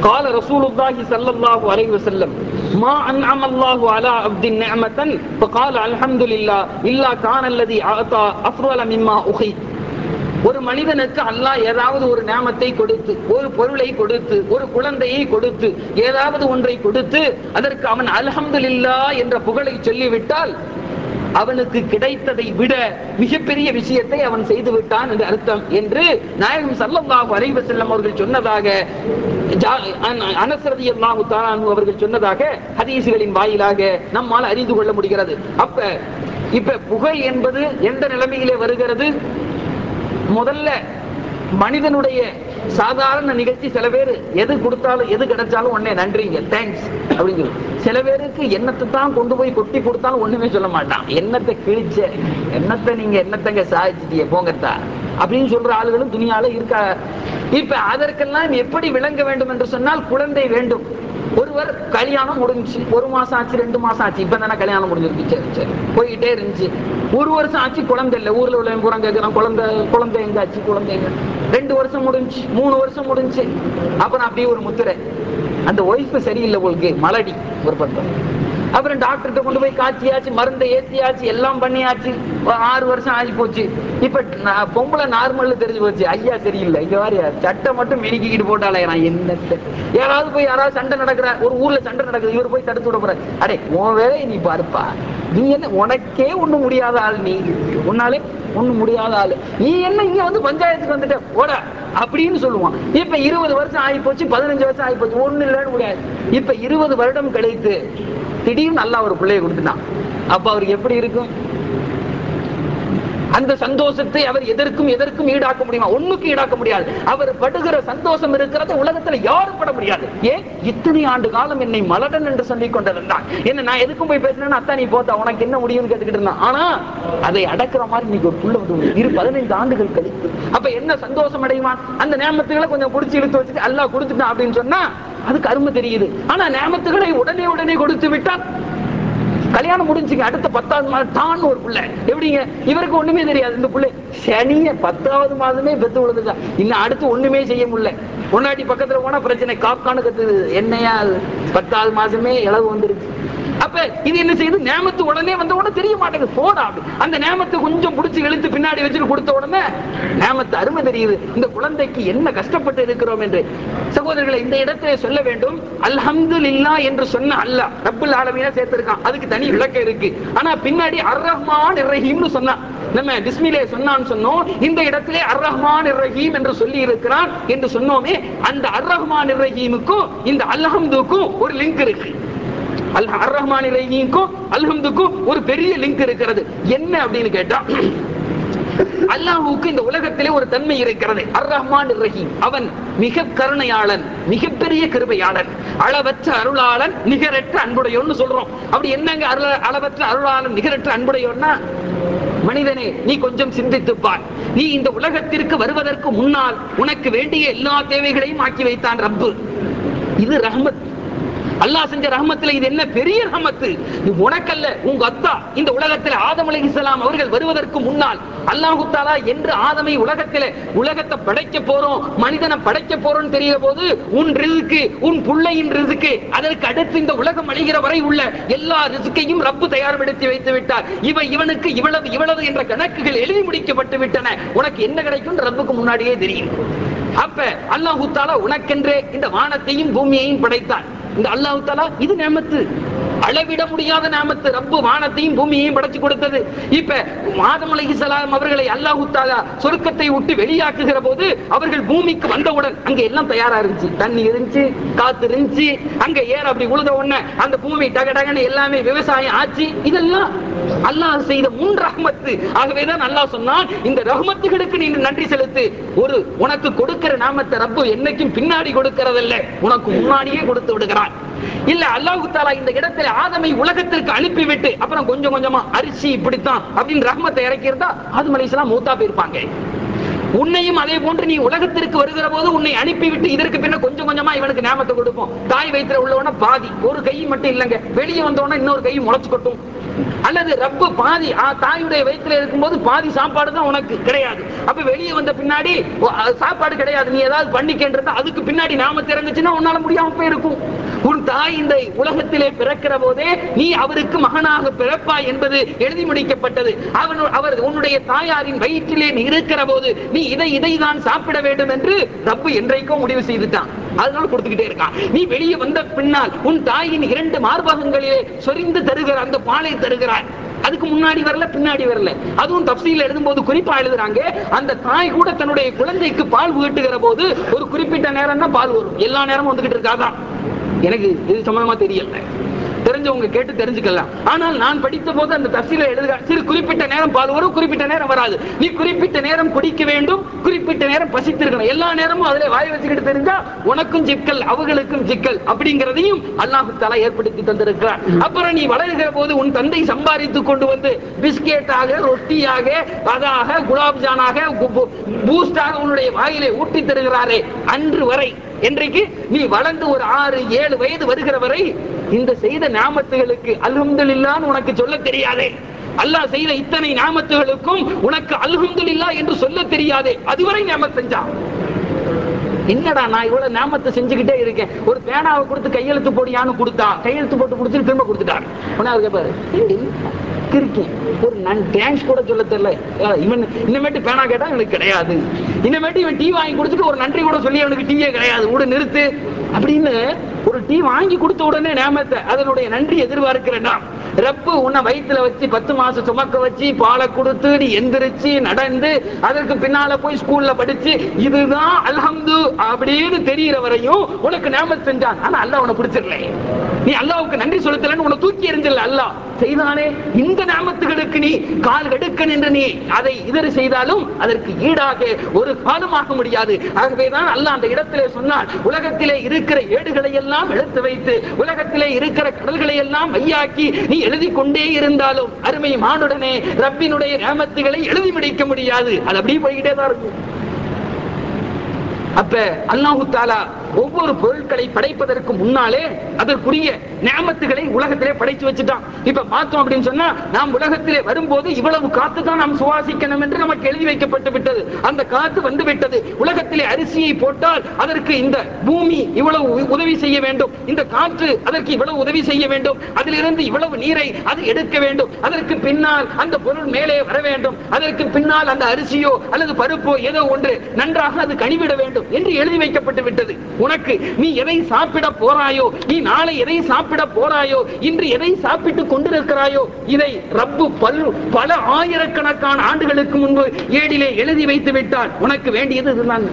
قال رسول الله صلى الله عليه وسلم ما أنعم الله على عبد نعمة فقال الحمد لله إلا كان الذي أعطى أفضل مما أخي ஒரு மனிதனுக்கு அல்லாஹ் ஏதாவது ஒரு நாமத்தை கொடுத்து ஒரு பொருளை கொடுத்து ஒரு குழந்தையை கொடுத்து ஏதாவது ஒன்றை கொடுத்து அதற்கு அவன் அல்ஹம்துலில்லா என்ற புகழை சொல்லிவிட்டால் அவனுக்கு கிடைத்ததை விட மிகப்பெரிய விஷயத்தை அவன் செய்து விட்டான் என்று அர்த்தம் என்று நாயகம் சல்லல்லாஹு அலைஹி வஸல்லம் அவர்கள் சொன்னதாக அனஸ் ரலியல்லாஹு தஆலா அன்ஹு அவர்கள் சொன்னதாக ஹதீஸ்களின் வாயிலாக நம்மால் அறிந்து கொள்ள முடிகிறது அப்ப இப்ப புகழ் என்பது எந்த நிலைமையிலே வருகிறது முதல்ல மனிதனுடைய சாதாரண நிகழ்ச்சி சில பேர் எது கொடுத்தாலும் எது கிடைச்சாலும் உடனே நன்றிங்க தேங்க்ஸ் அப்படின்னு சொல்லு. சில பேருக்கு எண்ணத்தை தான் கொண்டு போய் கொட்டி கொடுத்தாலும் ஒண்ணுமே சொல்ல மாட்டான் எண்ணத்தை கிழிச்ச எண்ணத்தை நீங்க என்னத்தங்க சாதிச்சிட்டீங்க போங்கத்தா அப்படின்னு சொல்ற ஆளுகளும் துணியால இருக்கா இப்ப அதற்கெல்லாம் எப்படி விளங்க வேண்டும் என்று சொன்னால் குழந்தை வேண்டும் ஒருவர் கல்யாணம் முடிஞ்சுச்சு ஒரு மாசம் ஆச்சு ரெண்டு மாசம் ஆச்சு இப்ப தானே கல்யாணம் முடிஞ்சிருக்கு சரி சரி போய்கிட்டே இருந்துச்சு ஒரு வருஷம் ஆச்சு குழந்தை இல்லை ஊர்ல உள்ள பூரா கேட்கிறான் குழந்தை குழந்தை எங்க ஆச்சு குழந்தை எங்க ரெண்டு வருஷம் முடிஞ்சு மூணு வருஷம் முடிஞ்சு அப்புறம் அப்படியே ஒரு முத்திரை அந்த ஒய்ஃப் சரியில்லை உங்களுக்கு மலடி ஒரு பக்கம் அப்புறம் டாக்டர்கிட்ட கொண்டு போய் காய்ச்சியாச்சு மருந்தை ஏத்தியாச்சு எல்லாம் பண்ணியாச்சு ஒரு ஆறு வருஷம் ஆகி போச்சு இப்ப நான் பொம்பளை நார்மல் தெரிஞ்சு போச்சு ஐயா சரியில்லை இங்க வாரியா சட்டை மட்டும் மினிக்கிட்டு போட்டாலே நான் என்னத்த யாராவது போய் யாராவது சண்டை நடக்கிற ஒரு ஊர்ல சண்டை நடக்குது இவர் போய் தடுத்து விட போறாரு அடே உன் வேலையை நீ பாருப்பா நீ என்ன உனக்கே ஒண்ணு முடியாத ஆள் நீ உன்னாலே ஒண்ணும் முடியாத ஆளு நீ என்ன இங்க வந்து பஞ்சாயத்துக்கு வந்துட்ட போட அப்படின்னு சொல்லுவான் இப்ப இருபது வருஷம் ஆகி போச்சு பதினஞ்சு வருஷம் ஆகி போச்சு ஒண்ணு இல்லைன்னு முடியாது இப்ப இருபது வருடம் கழித்து திடீர்னு நல்லா ஒரு பிள்ளையை கொடுத்துட்டான் அப்ப அவருக்கு எப்படி இருக்கும் அந்த சந்தோஷத்தை அவர் எதற்கும் எதற்கும் ஈடாக்க முடியுமா ஒண்ணுக்கு ஈடாக்க முடியாது அவர் படுகிற சந்தோஷம் இருக்கிறது உலகத்துல யாரும் பட முடியாது ஏன் இத்தனை ஆண்டு காலம் என்னை மலடன் என்று சொல்லிக் கொண்டிருந்தான் என்ன நான் எதுக்கும் போய் பேசினேன்னா அத்தா நீ போத்தா உனக்கு என்ன முடியும்னு கேட்டுக்கிட்டு இருந்தான் ஆனா அதை அடக்குற மாதிரி இன்னைக்கு ஒரு புள்ள வந்து இரு பதினைந்து ஆண்டுகள் கழித்து அப்ப என்ன சந்தோஷம் அடைவான் அந்த நேமத்துகளை கொஞ்சம் புடிச்சு இழுத்து வச்சுட்டு எல்லாம் கொடுத்துட்டான் அப்படின்னு சொன்னா அதுக்கு அருமை தெரியுது ஆனா நேமத்துகளை உடனே உடனே கொடுத்து விட்டால் கல்யாணம் முடிஞ்சுங்க அடுத்த பத்தாவது மாதம் தான் ஒரு பிள்ளை எப்படிங்க இவருக்கு ஒண்ணுமே தெரியாது இந்த பிள்ளை சனிய பத்தாவது மாதமே பெத்து விழுதுங்க இன்னும் அடுத்து ஒண்ணுமே செய்ய முடியல பொன்னாட்டி பக்கத்துல போனா பிரச்சனை காக்கான்னு கத்துது என்னையா அது பத்தாவது மாசமே இளவு வந்துருச்சு அப்ப இது என்ன செய்யுது நேமத்து உடனே வந்த உடனே தெரிய மாட்டேங்குது போடா அப்படி அந்த நேமத்தை கொஞ்சம் பிடிச்சி இழுத்து பின்னாடி வச்சுட்டு கொடுத்த உடனே நேமத்து அருமை தெரியுது இந்த குழந்தைக்கு என்ன கஷ்டப்பட்டு இருக்கிறோம் என்று சகோதரர்களை இந்த இடத்திலே சொல்ல வேண்டும் அல்ஹம்துலில்லா என்று சொன்ன அல்லாஹ் ரப்புல் ஆலமீனா சேர்த்திருக்கான் அதுக்கு தனி விளக்கம் இருக்கு ஆனா பின்னாடி அர் ரஹ்மான் ரஹீம்னு சொன்னான் நம்ம பிஸ்மிலே சொன்னான்னு சொன்னோம் இந்த இடத்திலே அர் ரஹ்மான் ரஹீம் என்று சொல்லி இருக்கிறான் என்று சொன்னோமே அந்த அர் ரஹ்மான் ரஹீமுக்கும் இந்த அல்ஹம்துக்கும் ஒரு லிங்க் இருக்கு அல் அர் ரஹ்மான் ரஹீமுக்கும் அல்ஹம்துக்கும் ஒரு பெரிய லிங்க் இருக்கிறது என்ன அப்படின்னு கேட்டா அல்லாஹுக்கு இந்த உலகத்திலே ஒரு தன்மை இருக்கிறது அர் ரஹ்மான் ரஹீம் அவன் மிக கருணையாளன் மிகப்பெரிய கிருபையாளன் அளவற்ற அருளாளன் நிகரற்ற அன்புடையோன்னு சொல்றோம் அப்படி என்னங்க அருள- அளவற்ற அருளாளன் நிகரற்ற அன்புடையோன்னா மனிதனே நீ கொஞ்சம் சிந்தித்துப் பார் நீ இந்த உலகத்திற்கு வருவதற்கு முன்னால் உனக்கு வேண்டிய எல்லா தேவைகளையும் ஆக்கி வைத்தான் ரப்பு இது ரஹ்மத் அல்லாஹ் செஞ்ச ரஹமத்துல இது என்ன பெரிய ரஹமத்து இது உனக்கல்ல உங்க அத்தா இந்த உலகத்தில் ஆதம் அலைஹிஸ்ஸலாம் அவர்கள் வருவதற்கு முன்னால் அல்லாஹு தாலா என்று ஆதமை உலகத்திலே உலகத்தை படைக்க போறோம் மனிதனை படைக்க போறோம்னு தெரிகிற போது உன் ரிசுக்கு உன் புள்ளையின் ரிசுக்கு அதற்கு அடுத்து இந்த உலகம் அழிகிற வரை உள்ள எல்லா ரிசுக்கையும் ரப்பு தயார்படுத்தி வைத்து விட்டார் இவன் இவனுக்கு இவ்வளவு இவ்வளவு என்ற கணக்குகள் எழுதி முடிக்கப்பட்டு விட்டன உனக்கு என்ன கிடைக்கும் ரப்புக்கு முன்னாடியே தெரியும் அப்ப அல்லாஹு தாலா உனக்கென்றே இந்த வானத்தையும் பூமியையும் படைத்தான் இந்த அல்லாஹு தாலா இது நேமத்து அளவிட முடியாத நேமத்து ரப்பு வானத்தையும் பூமியையும் படைச்சு கொடுத்தது இப்ப ஆதம் அலைஹிஸ்ஸலாம் அவர்களை அல்லாஹு தாலா சொர்க்கத்தை விட்டு வெளியாக்குகிற போது அவர்கள் பூமிக்கு வந்தவுடன் அங்க எல்லாம் தயாரா இருந்துச்சு தண்ணி இருந்துச்சு காத்து இருந்துச்சு அங்க ஏற அப்படி உழுத உடனே அந்த பூமி டக டகன்னு எல்லாமே விவசாயம் ஆச்சு இதெல்லாம் அல்லாஹ் செய்த முன் ரஹ்மத்து ஆகவேதான் அல்லாஹ் சொன்னான் இந்த ரஹ்மத்துகளுக்கு நீ நன்றி செலுத்து ஒரு உனக்கு கொடுக்கிற நாமத்தை ரப்பு என்னைக்கும் பின்னாடி கொடுக்கிறதில்ல உனக்கு முன்னாடியே கொடுத்து விடுகிறான் இல்ல அல்லாஹு தாலா இந்த இடத்துல ஆதமை உலகத்திற்கு அனுப்பிவிட்டு அப்புறம் கொஞ்சம் கொஞ்சமா அரிசி இப்படித்தான் அப்படின்னு ரஹ்மத்தை இறக்கி இருந்தா ஆதம் அலைஹிஸ்ஸலாம் மூத்தா போயிருப்பாங்க உன்னையும் அதே போன்று நீ உலகத்திற்கு வருகிற போது உன்னை அனுப்பிவிட்டு இதற்கு பின்ன கொஞ்சம் கொஞ்சமா இவனுக்கு நாமத்தை கொடுப்போம் தாய் வயிற்றுல உள்ளவன பாதி ஒரு கை மட்டும் இல்லைங்க வெளியே வந்தவன இன்னொரு கை முளைச்சு கொட்டும் அல்லது ரப்பு பாதி ஆ, தாயுடைய வயித்துல இருக்கும்போது பாதி சாப்பாடு தான் உனக்கு கிடையாது அப்ப வெளியே வந்த பின்னாடி ஓ, அது சாப்பாடு கிடையாது நீ ஏதாவது பண்ணிக்கின்றது அதுக்கு பின்னாடி நாம திறந்துச்சுன்னா உன்னால முடியாம போயிருக்கும் உன் தாய் இந்த உலகத்திலே பிறக்கிற போதே நீ அவருக்கு மகனாக பிறப்பாய் என்பது எழுதி முடிக்கப்பட்டது அவன் அவர் உன்னுடைய தாயாரின் வயிற்றிலே நீ இருக்கிற போது நீ இதை இதை தான் சாப்பிட வேண்டும் என்று ரப்பு என்றைக்கோ முடிவு செய்துட்டான் அதனால கொடுத்துக்கிட்டே இருக்கான் நீ வெளியே வந்த பின்னால் உன் தாயின் இரண்டு மார்பகங்களிலே சொரிந்து தருகிற அந்த பாலை தருகிறாய் அதுக்கு முன்னாடி வரல பின்னாடி வரல அதுவும் தப்சீல் எழுதும்போது குறிப்பா எழுதுறாங்க அந்த தாய் கூட தன்னுடைய குழந்தைக்கு பால் ஊட்டுகிற போது ஒரு குறிப்பிட்ட நேரம் தான் பால் வரும் எல்லா நேரமும் வந்துகிட்டு இருக்காதான் எனக்கு இது சம்பந்தமா தெரியல தெரிஞ்சவங்க கேட்டு தெரிஞ்சுக்கலாம் ஆனால் நான் படித்த போது அந்த தப்சீல எழுதுக சிறு குறிப்பிட்ட நேரம் பால் வரும் குறிப்பிட்ட நேரம் வராது நீ குறிப்பிட்ட நேரம் குடிக்க வேண்டும் குறிப்பிட்ட நேரம் பசித்திருக்கணும் எல்லா நேரமும் அதுல வாய் வச்சுக்கிட்டு தெரிஞ்சா உனக்கும் சிக்கல் அவர்களுக்கும் சிக்கல் அப்படிங்கிறதையும் அல்லாஹு தலா ஏற்படுத்தி தந்திருக்கிறார் அப்புறம் நீ வளருகிற போது உன் தந்தை சம்பாதித்து கொண்டு வந்து பிஸ்கெட்டாக ரொட்டியாக அதாக குலாப் ஜானாக பூஸ்டாக உன்னுடைய வாயிலே ஊட்டி தருகிறாரே அன்று வரை இன்றைக்கு நீ வளர்ந்து ஒரு ஆறு ஏழு வயது வருகிற வரை இந்த செய்த நாமத்துகளுக்கு அல்ஹம்துலில்லான்னு உனக்கு சொல்ல தெரியாதே அல்லாஹ் செய்த இத்தனை நாமத்துகளுக்கும் உனக்கு அல்ஹம்துலில்லா என்று சொல்ல தெரியாதே அதுவரை நாம செஞ்சான் என்னடா நான் இவ்வளவு நாமத்தை செஞ்சுக்கிட்டே இருக்கேன் ஒரு பேனாவை கொடுத்து கையெழுத்து போடியான்னு கொடுத்தா கையெழுத்து போட்டு கொடுத்துட்டு திரும்ப கொடுத்துட்டார் உடனே அவர் கேட்பாரு "ஏண்டி, கிறுக்கி ஒரு நான் தேங்க்ஸ் கூட சொல்ல தெரியல அஹ் இவன் இன்னமேட்டு பேனா கேட்டா எனக்கு கிடையாது இன்னமேட்டு இவன் டீ வாங்கி கொடுத்துட்டு ஒரு நன்றி கூட சொல்லி அவனுக்கு டீயே கிடையாது கூட நிறுத்து அப்படின்னு ஒரு டீ வாங்கி கொடுத்த உடனே நேமத்தை அதனுடைய நன்றி எதிர்பார்க்கிறேன்னா ரப்பு உன்னை வயித்துல வச்சு பத்து மாசம் சுமக்க வச்சு பாலை கொடுத்து நீ எந்திரிச்சு நடந்து அதற்கு பின்னால போய் ஸ்கூல்ல படிச்சு இதுதான் அல்ஹம்து அப்படின்னு தெரியிற வரையும் உனக்கு நேமத் செஞ்சான் ஆனா அல்லாஹ் உன்னை பிடிச்சிடல நீ அல்லாஹ்வுக்கு நன்றி செலுத்தலன்னு உன்னை தூக்கி எறிஞ்சல அல்லாஹ் செய்தானே இந்த நாமத்துகளுக்கு நீ கால் கெடுக்க நின்று நீ அதை இதர் செய்தாலும் அதற்கு ஈடாக ஒரு காலமாக முடியாது ஆகவேதான் அல்லாஹ் அந்த இடத்திலே சொன்னான் உலகத்திலே இருக்கிற ஏடுகளை எல்லாம் எடுத்து வைத்து உலகத்திலே இருக்கிற கடல்களை எல்லாம் மையாக்கி நீ எழுதி கொண்டே இருந்தாலும் அருமை மானுடனே ரப்பினுடைய நாமத்துகளை எழுதி முடிக்க முடியாது அது அப்படியே போய்கிட்டே தான் இருக்கும் அப்ப அல்லாஹு தாலா ஒவ்வொரு பொருட்களை படைப்பதற்கு முன்னாலே அதற்குரிய நியமத்துகளை உலகத்திலே படைச்சு வச்சுட்டான் இப்ப பார்த்தோம் அப்படின்னு சொன்னா நாம் உலகத்திலே வரும்போது இவ்வளவு காத்து தான் நாம் சுவாசிக்கணும் என்று நமக்கு எழுதி வைக்கப்பட்டு விட்டது அந்த காத்து வந்து விட்டது உலகத்திலே அரிசியை போட்டால் அதற்கு இந்த பூமி இவ்வளவு உ- உதவி செய்ய வேண்டும் இந்த காற்று அதற்கு இவ்வளவு உதவி செய்ய வேண்டும் அதிலிருந்து இவ்வளவு நீரை அது எடுக்க வேண்டும் அதற்கு பின்னால் அந்த பொருள் மேலே வர வேண்டும் அதற்கு பின்னால் அந்த அரிசியோ அல்லது பருப்போ ஏதோ ஒன்று நன்றாக அது கனிவிட வேண்டும் என்று எழுதி வைக்கப்பட்டு விட்டது உனக்கு நீ எதை சாப்பிட போறாயோ நீ நாளை எதை சாப்பிட போறாயோ இன்று எதை சாப்பிட்டு கொண்டிருக்கிறாயோ இதை ரப்பு பல் பல ஆயிரக்கணக்கான ஆண்டுகளுக்கு முன்பு ஏடிலே எழுதி வைத்து விட்டான் உனக்கு வேண்டியது இதுதான்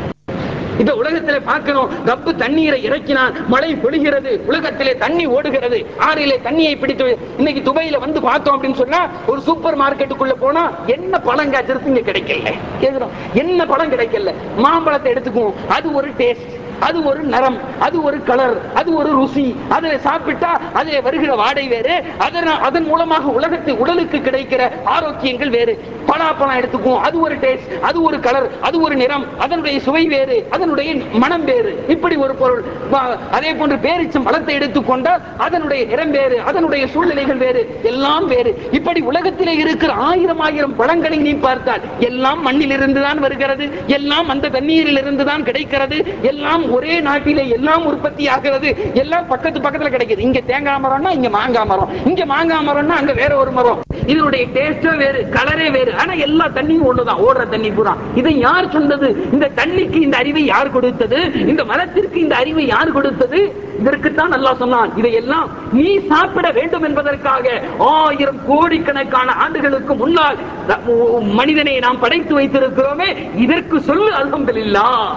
இப்ப உலகத்திலே பார்க்கிறோம் ரப்பு தண்ணீரை இறக்கினான் மழை பொழிகிறது உலகத்திலே தண்ணி ஓடுகிறது ஆறிலே தண்ணியை பிடித்து இன்னைக்கு துபாயில வந்து பார்த்தோம் அப்படின்னு சொன்னா ஒரு சூப்பர் மார்க்கெட்டுக்குள்ள போனா என்ன பழம் காய்ச்சிருக்கு இங்க கிடைக்கல கேக்குறோம் என்ன பழம் கிடைக்கல மாம்பழத்தை எடுத்துக்குவோம் அது ஒரு டேஸ்ட் அது ஒரு நிறம் அது ஒரு கலர் அது ஒரு ருசி அதை சாப்பிட்டா அதில் வருகிற வாடை வேறு அதன் அதன் மூலமாக உலகத்து உடலுக்கு கிடைக்கிற ஆரோக்கியங்கள் வேறு பலாப்பழம் எடுத்துக்குவோம் அது ஒரு டேஸ்ட் அது ஒரு கலர் அது ஒரு நிறம் அதனுடைய சுவை வேறு அதனுடைய மனம் வேறு இப்படி ஒரு பொருள் வா- அதே போன்று பேரிச்சம் பழத்தை எடுத்துக்கொண்டால் அதனுடைய நிறம் வேறு அதனுடைய சூழ்நிலைகள் வேறு எல்லாம் வேறு இப்படி உலகத்திலே இருக்கிற ஆயிரம் ஆயிரம் பழங்களை நீ பார்த்தால் எல்லாம் மண்ணில் இருந்துதான் வருகிறது எல்லாம் அந்த தண்ணீரில் இருந்துதான் கிடைக்கிறது எல்லாம் ஒரே நாட்டிலே எல்லாம் உற்பத்தி ஆகிறது எல்லாம் பக்கத்து பக்கத்துல கிடைக்குது இங்க தேங்காய் மரம்னா இங்க மாங்காய் மரம் இங்க மாங்காய் மரம்னா அங்க வேற ஒரு மரம் இதனுடைய டேஸ்டும் வேறு கலரே வேறு ஆனா எல்லா தண்ணியும் ஒண்ணுதான் ஓடுற தண்ணி பூரா இதை யார் சொன்னது இந்த தண்ணிக்கு இந்த அறிவை யார் கொடுத்தது இந்த மரத்திற்கு இந்த அறிவை யார் கொடுத்தது இதற்குத்தான் நல்லா சொன்னான் இதையெல்லாம் நீ சாப்பிட வேண்டும் என்பதற்காக ஆயிரம் கோடிக்கணக்கான ஆண்டுகளுக்கு முன்னால் ர- மனிதனை நாம் படைத்து வைத்திருக்கிறோமே இதற்கு சொல்லு அல்ஹம்துலில்லாஹ்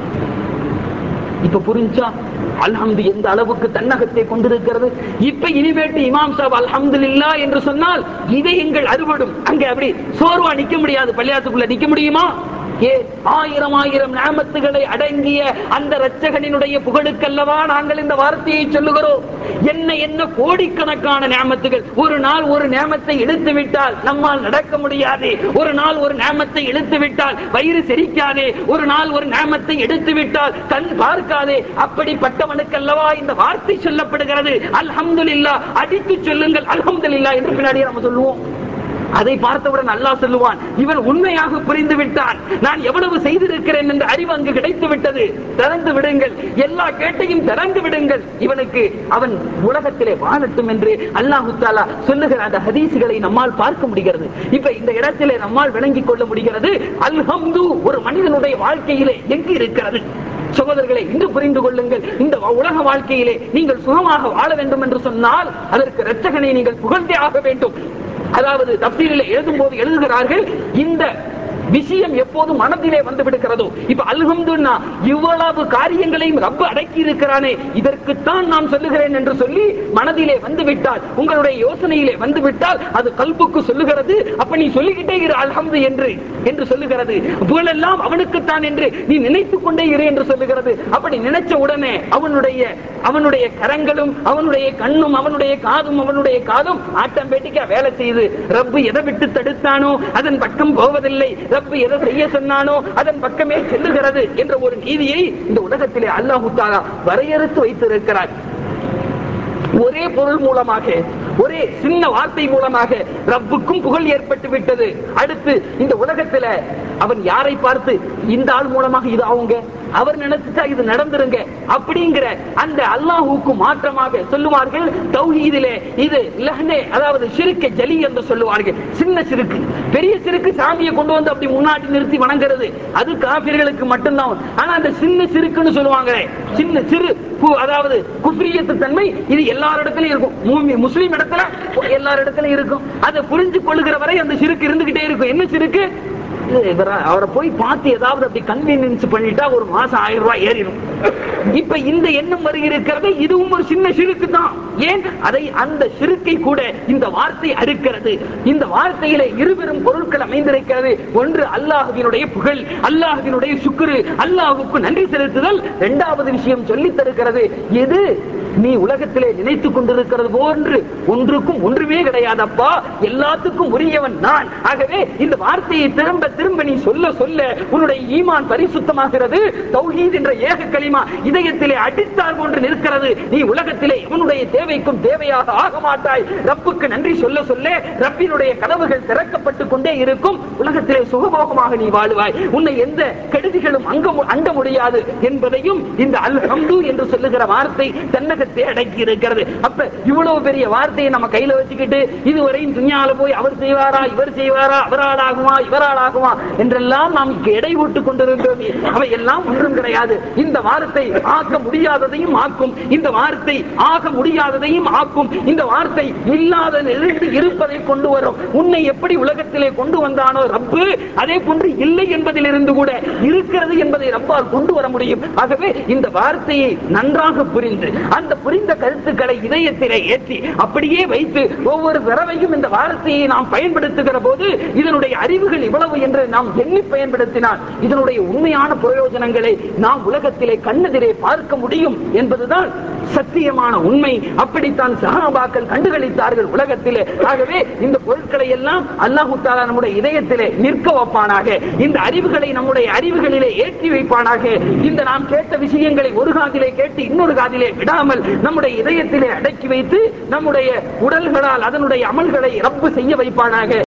இப்ப புரிஞ்சா அல்ஹம்து எந்த அளவுக்கு தன்னகத்தை கொண்டிருக்கிறது இப்ப இனிமேட்டு இமாம் சாப் அல்ஹம்துலில்லா என்று சொன்னால் இதை எங்கள் அறுபடும் அங்க அப்படி சோர்வா நிக்க முடியாது பள்ளியாத்துக்குள்ள நிக்க முடியுமா ஏ ஆயிரம் ஆயிரம் நாமத்துகளை அடங்கிய அந்த இரட்சகனினுடைய புகழுக்கல்லவா நாங்கள் இந்த வார்த்தையை சொல்லுகிறோம் என்ன என்ன கோடிக்கணக்கான நியமத்துகள் ஒரு நாள் ஒரு நியமத்தை இழுத்து விட்டால் நம்மால் நடக்க முடியாது ஒரு நாள் ஒரு நியமத்தை இழுத்து விட்டால் வயிறு செரிக்காதே ஒரு நாள் ஒரு நியமத்தை எடுத்து விட்டால் கண் பார்க்காதே அப்படிப்பட்டவனுக்கல்லவா இந்த வார்த்தை சொல்லப்படுகிறது அல்ஹம்துலில்லாஹ் அடித்து சொல்லுங்கள் அல்ஹம்துலில்லாஹ் என்று பின்னாடி நம்ம சொல்லுவோம் அதை பார்த்தவுடன் அல்லாஹ் சொல்லுவான் இவன் உண்மையாக புரிந்து விட்டான் நான் எவ்வளவு செய்திருக்கிறேன் என்ற அறிவு அங்கு கிடைத்து விட்டது திறந்து விடுங்கள் எல்லா கேட்டையும் திறந்து விடுங்கள் இவனுக்கு அவன் உலகத்திலே வாழட்டும் என்று அல்லாஹு தாலா சொல்லுகிற அந்த ஹதீசுகளை நம்மால் பார்க்க முடிகிறது இப்ப இந்த இடத்திலே நம்மால் விளங்கிக் கொள்ள முடிகிறது அல்ஹம்து ஒரு மனிதனுடைய வாழ்க்கையிலே எங்கு இருக்கிறது சகோதரர்களை இன்று புரிந்து கொள்ளுங்கள் இந்த உலக வாழ்க்கையிலே நீங்கள் சுகமாக வாழ வேண்டும் என்று சொன்னால் அதற்கு இரட்சகனை நீங்கள் புகழ்ந்தே ஆக வேண்டும் அதாவது தப்சீலில் எழுதும் போது எழுதுகிறார்கள் இந்த விஷயம் எப்போது மனதிலே வந்து விடுகிறதோ இப்ப அல்ஹம்துன்னா இவ்வளவு காரியங்களையும் ரப்ப அடக்கி இருக்கிறானே இதற்குத்தான் நான் சொல்லுகிறேன் என்று சொல்லி மனதிலே வந்து விட்டால் உங்களுடைய யோசனையிலே வந்து விட்டால் அது கல்புக்கு சொல்லுகிறது அப்ப நீ சொல்லிக்கிட்டே இரு அல்ஹம்து என்று என்று சொல்லுகிறது புகழெல்லாம் அவனுக்குத்தான் என்று நீ நினைத்துக் கொண்டே இரு என்று சொல்லுகிறது அப்படி நினைச்ச உடனே அவனுடைய அவனுடைய கரங்களும் அவனுடைய கண்ணும் அவனுடைய காதும் அவனுடைய காதும் ஆட்டோமேட்டிக்கா வேலை செய்யுது ரப்பு எதை விட்டு தடுத்தானோ அதன் பக்கம் போவதில்லை ரப்பு எதை செய்ய சொன்னானோ அதன் பக்கமே செல்லுகிறது என்ற ஒரு நீதியை இந்த உலகத்திலே அல்லாஹு தாலா வரையறுத்து வைத்திருக்கிறார் ஒரே பொருள் மூலமாக ஒரே சின்ன வார்த்தை மூலமாக ரப்புக்கும் புகழ் ஏற்பட்டு விட்டது அடுத்து இந்த உலகத்துல அவன் யாரை பார்த்து இந்த ஆள் மூலமாக இது அவங்க அவர் நினைச்சுட்டா இது நடந்துருங்க அப்படிங்கிற அந்த அல்லாஹுக்கு மாற்றமாக சொல்லுவார்கள் தௌஹீதிலே இது லஹ்னே அதாவது சிறுக்க ஜலி என்று சொல்லுவார்கள் சின்ன சிறுக்கு பெரிய சிறுக்கு சாமியை கொண்டு வந்து அப்படி முன்னாடி நிறுத்தி வணங்குறது அது காபிர்களுக்கு மட்டும்தான் ஆனா அந்த சின்ன சிறுக்குன்னு சொல்லுவாங்க சின்ன சிறு கு- அதாவது குஃப்ரியத்து தன்மை இது எல்லார் இடத்துலயும் இருக்கும் மூமி- முஸ்லிம் இடத்துல எல்லார் இடத்துலயும் இருக்கும் அதை புரிஞ்சு கொள்ளுகிற வரை அந்த சிறுக்கு இருந்துகிட்டே இருக்கும் என்ன சிறுக்கு இது இவர- அவரை போய் பார்த்து ஏதாவது அப்படி கன்வீனியன்ஸ் பண்ணிட்டா ஒரு மாசம் ஆயிரம் ரூபாய் ஏறிடும் இப்ப இந்த எண்ணம் வருகிறது இதுவும் ஒரு சின்ன சிறுக்கு தான் ஏன் அதை அந்த சிறுக்கை கூட இந்த வார்த்தை அறுக்கிறது இந்த வார்த்தையிலே இருபெரும் பொருட்கள் அமைந்திருக்கிறது ஒன்று அல்லாஹுவினுடைய புகழ் அல்லாஹுவினுடைய சுக்குரு அல்லாஹுக்கு நன்றி செலுத்துதல் இரண்டாவது விஷயம் சொல்லித் தருகிறது எது நீ உலகத்திலே நினைத்துக் கொண்டிருக்கிறது போன்று ஒன்றுக்கும் ஒன்றுமே கிடையாதப்பா எல்லாத்துக்கும் உரியவன் நான் ஆகவே இந்த வார்த்தையை திரும்ப திரும்ப நீ சொல்ல சொல்ல உன்னுடைய ஈமான் பரிசுத்தமாகிறது தௌஹீத் என்ற ஏக களிமா இதயத்திலே அடித்தார் போன்று நிற்கிறது நீ உலகத்திலே இவனுடைய தேவைக்கும் தேவையாக ஆக மாட்டாய் ரப்புக்கு நன்றி சொல்ல சொல்ல ரப்பினுடைய கதவுகள் திறக்கப்பட்டு கொண்டே இருக்கும் உலகத்திலே சுகபோகமாக நீ வாழுவாய் உன்னை எந்த கெடுதிகளும் அங்க மு- அண்ட முடியாது என்பதையும் இந்த அல் ஹம்து என்று சொல்லுகிற வார்த்தை தன்னகத்தை அடக்கி இருக்கிறது அப்ப இவ்வளவு பெரிய வார்த்தையை நம்ம கையில வச்சுக்கிட்டு இதுவரையும் துணியால போய் அவர் செய்வாரா இவர் செய்வாரா அவரால் ஆகுமா இவரால் ஆகுமா என்றெல்லாம் நாம் எடை போட்டுக் கொண்டிருந்தோம் அவை எல்லாம் ஒன்றும் கிடையாது இந்த வார்த்தை ஆக்க முடியாததையும் ஆக்கும் இந்த வார்த்தை ஆக முடியாததையும் ஆக்கும் இந்த வார்த்தை இல்லாத நிலையில் இருப்பதை கொண்டு வரும் உன்னை எப்படி உலகத்திலே கொண்டு வந்தானோ ரப்பு அதே போன்று இல்லை என்பதிலிருந்து கூட இருக்கிறது என்பதை ரப்பால் கொண்டு வர முடியும் ஆகவே இந்த வார்த்தையை நன்றாக புரிந்து அந்த புரிந்த கருத்துக்களை இதயத்திலே ஏற்றி அப்படியே வைத்து ஒவ்வொரு தடவையும் இந்த வார்த்தையை நாம் பயன்படுத்துகிற போது இதனுடைய அறிவுகள் இவ்வளவு என்று நாம் எண்ணி பயன்படுத்தினால் இதனுடைய உண்மையான பிரயோஜனங்களை நாம் உலகத்திலே கண்ணெதிரே பார்க்க முடியும் என்பதுதான் சத்தியமான உண்மை அப்படித்தான் சஹாபாக்கள் கண்டுகளித்தார்கள் உலகத்திலே ஆகவே இந்த பொருட்களை எல்லாம் அல்லாஹு தாலா நம்முடைய இதயத்திலே நிற்க வைப்பானாக இந்த அறிவுகளை நம்முடைய அறிவுகளிலே ஏற்றி வைப்பானாக இந்த நாம் கேட்ட விஷயங்களை ஒரு காதிலே கேட்டு இன்னொரு காதிலே விடாமல் நம்முடைய இதயத்திலே அடக்கி வைத்து நம்முடைய உடல்களால் அதனுடைய அமல்களை ரப்பு செய்ய வைப்பானாக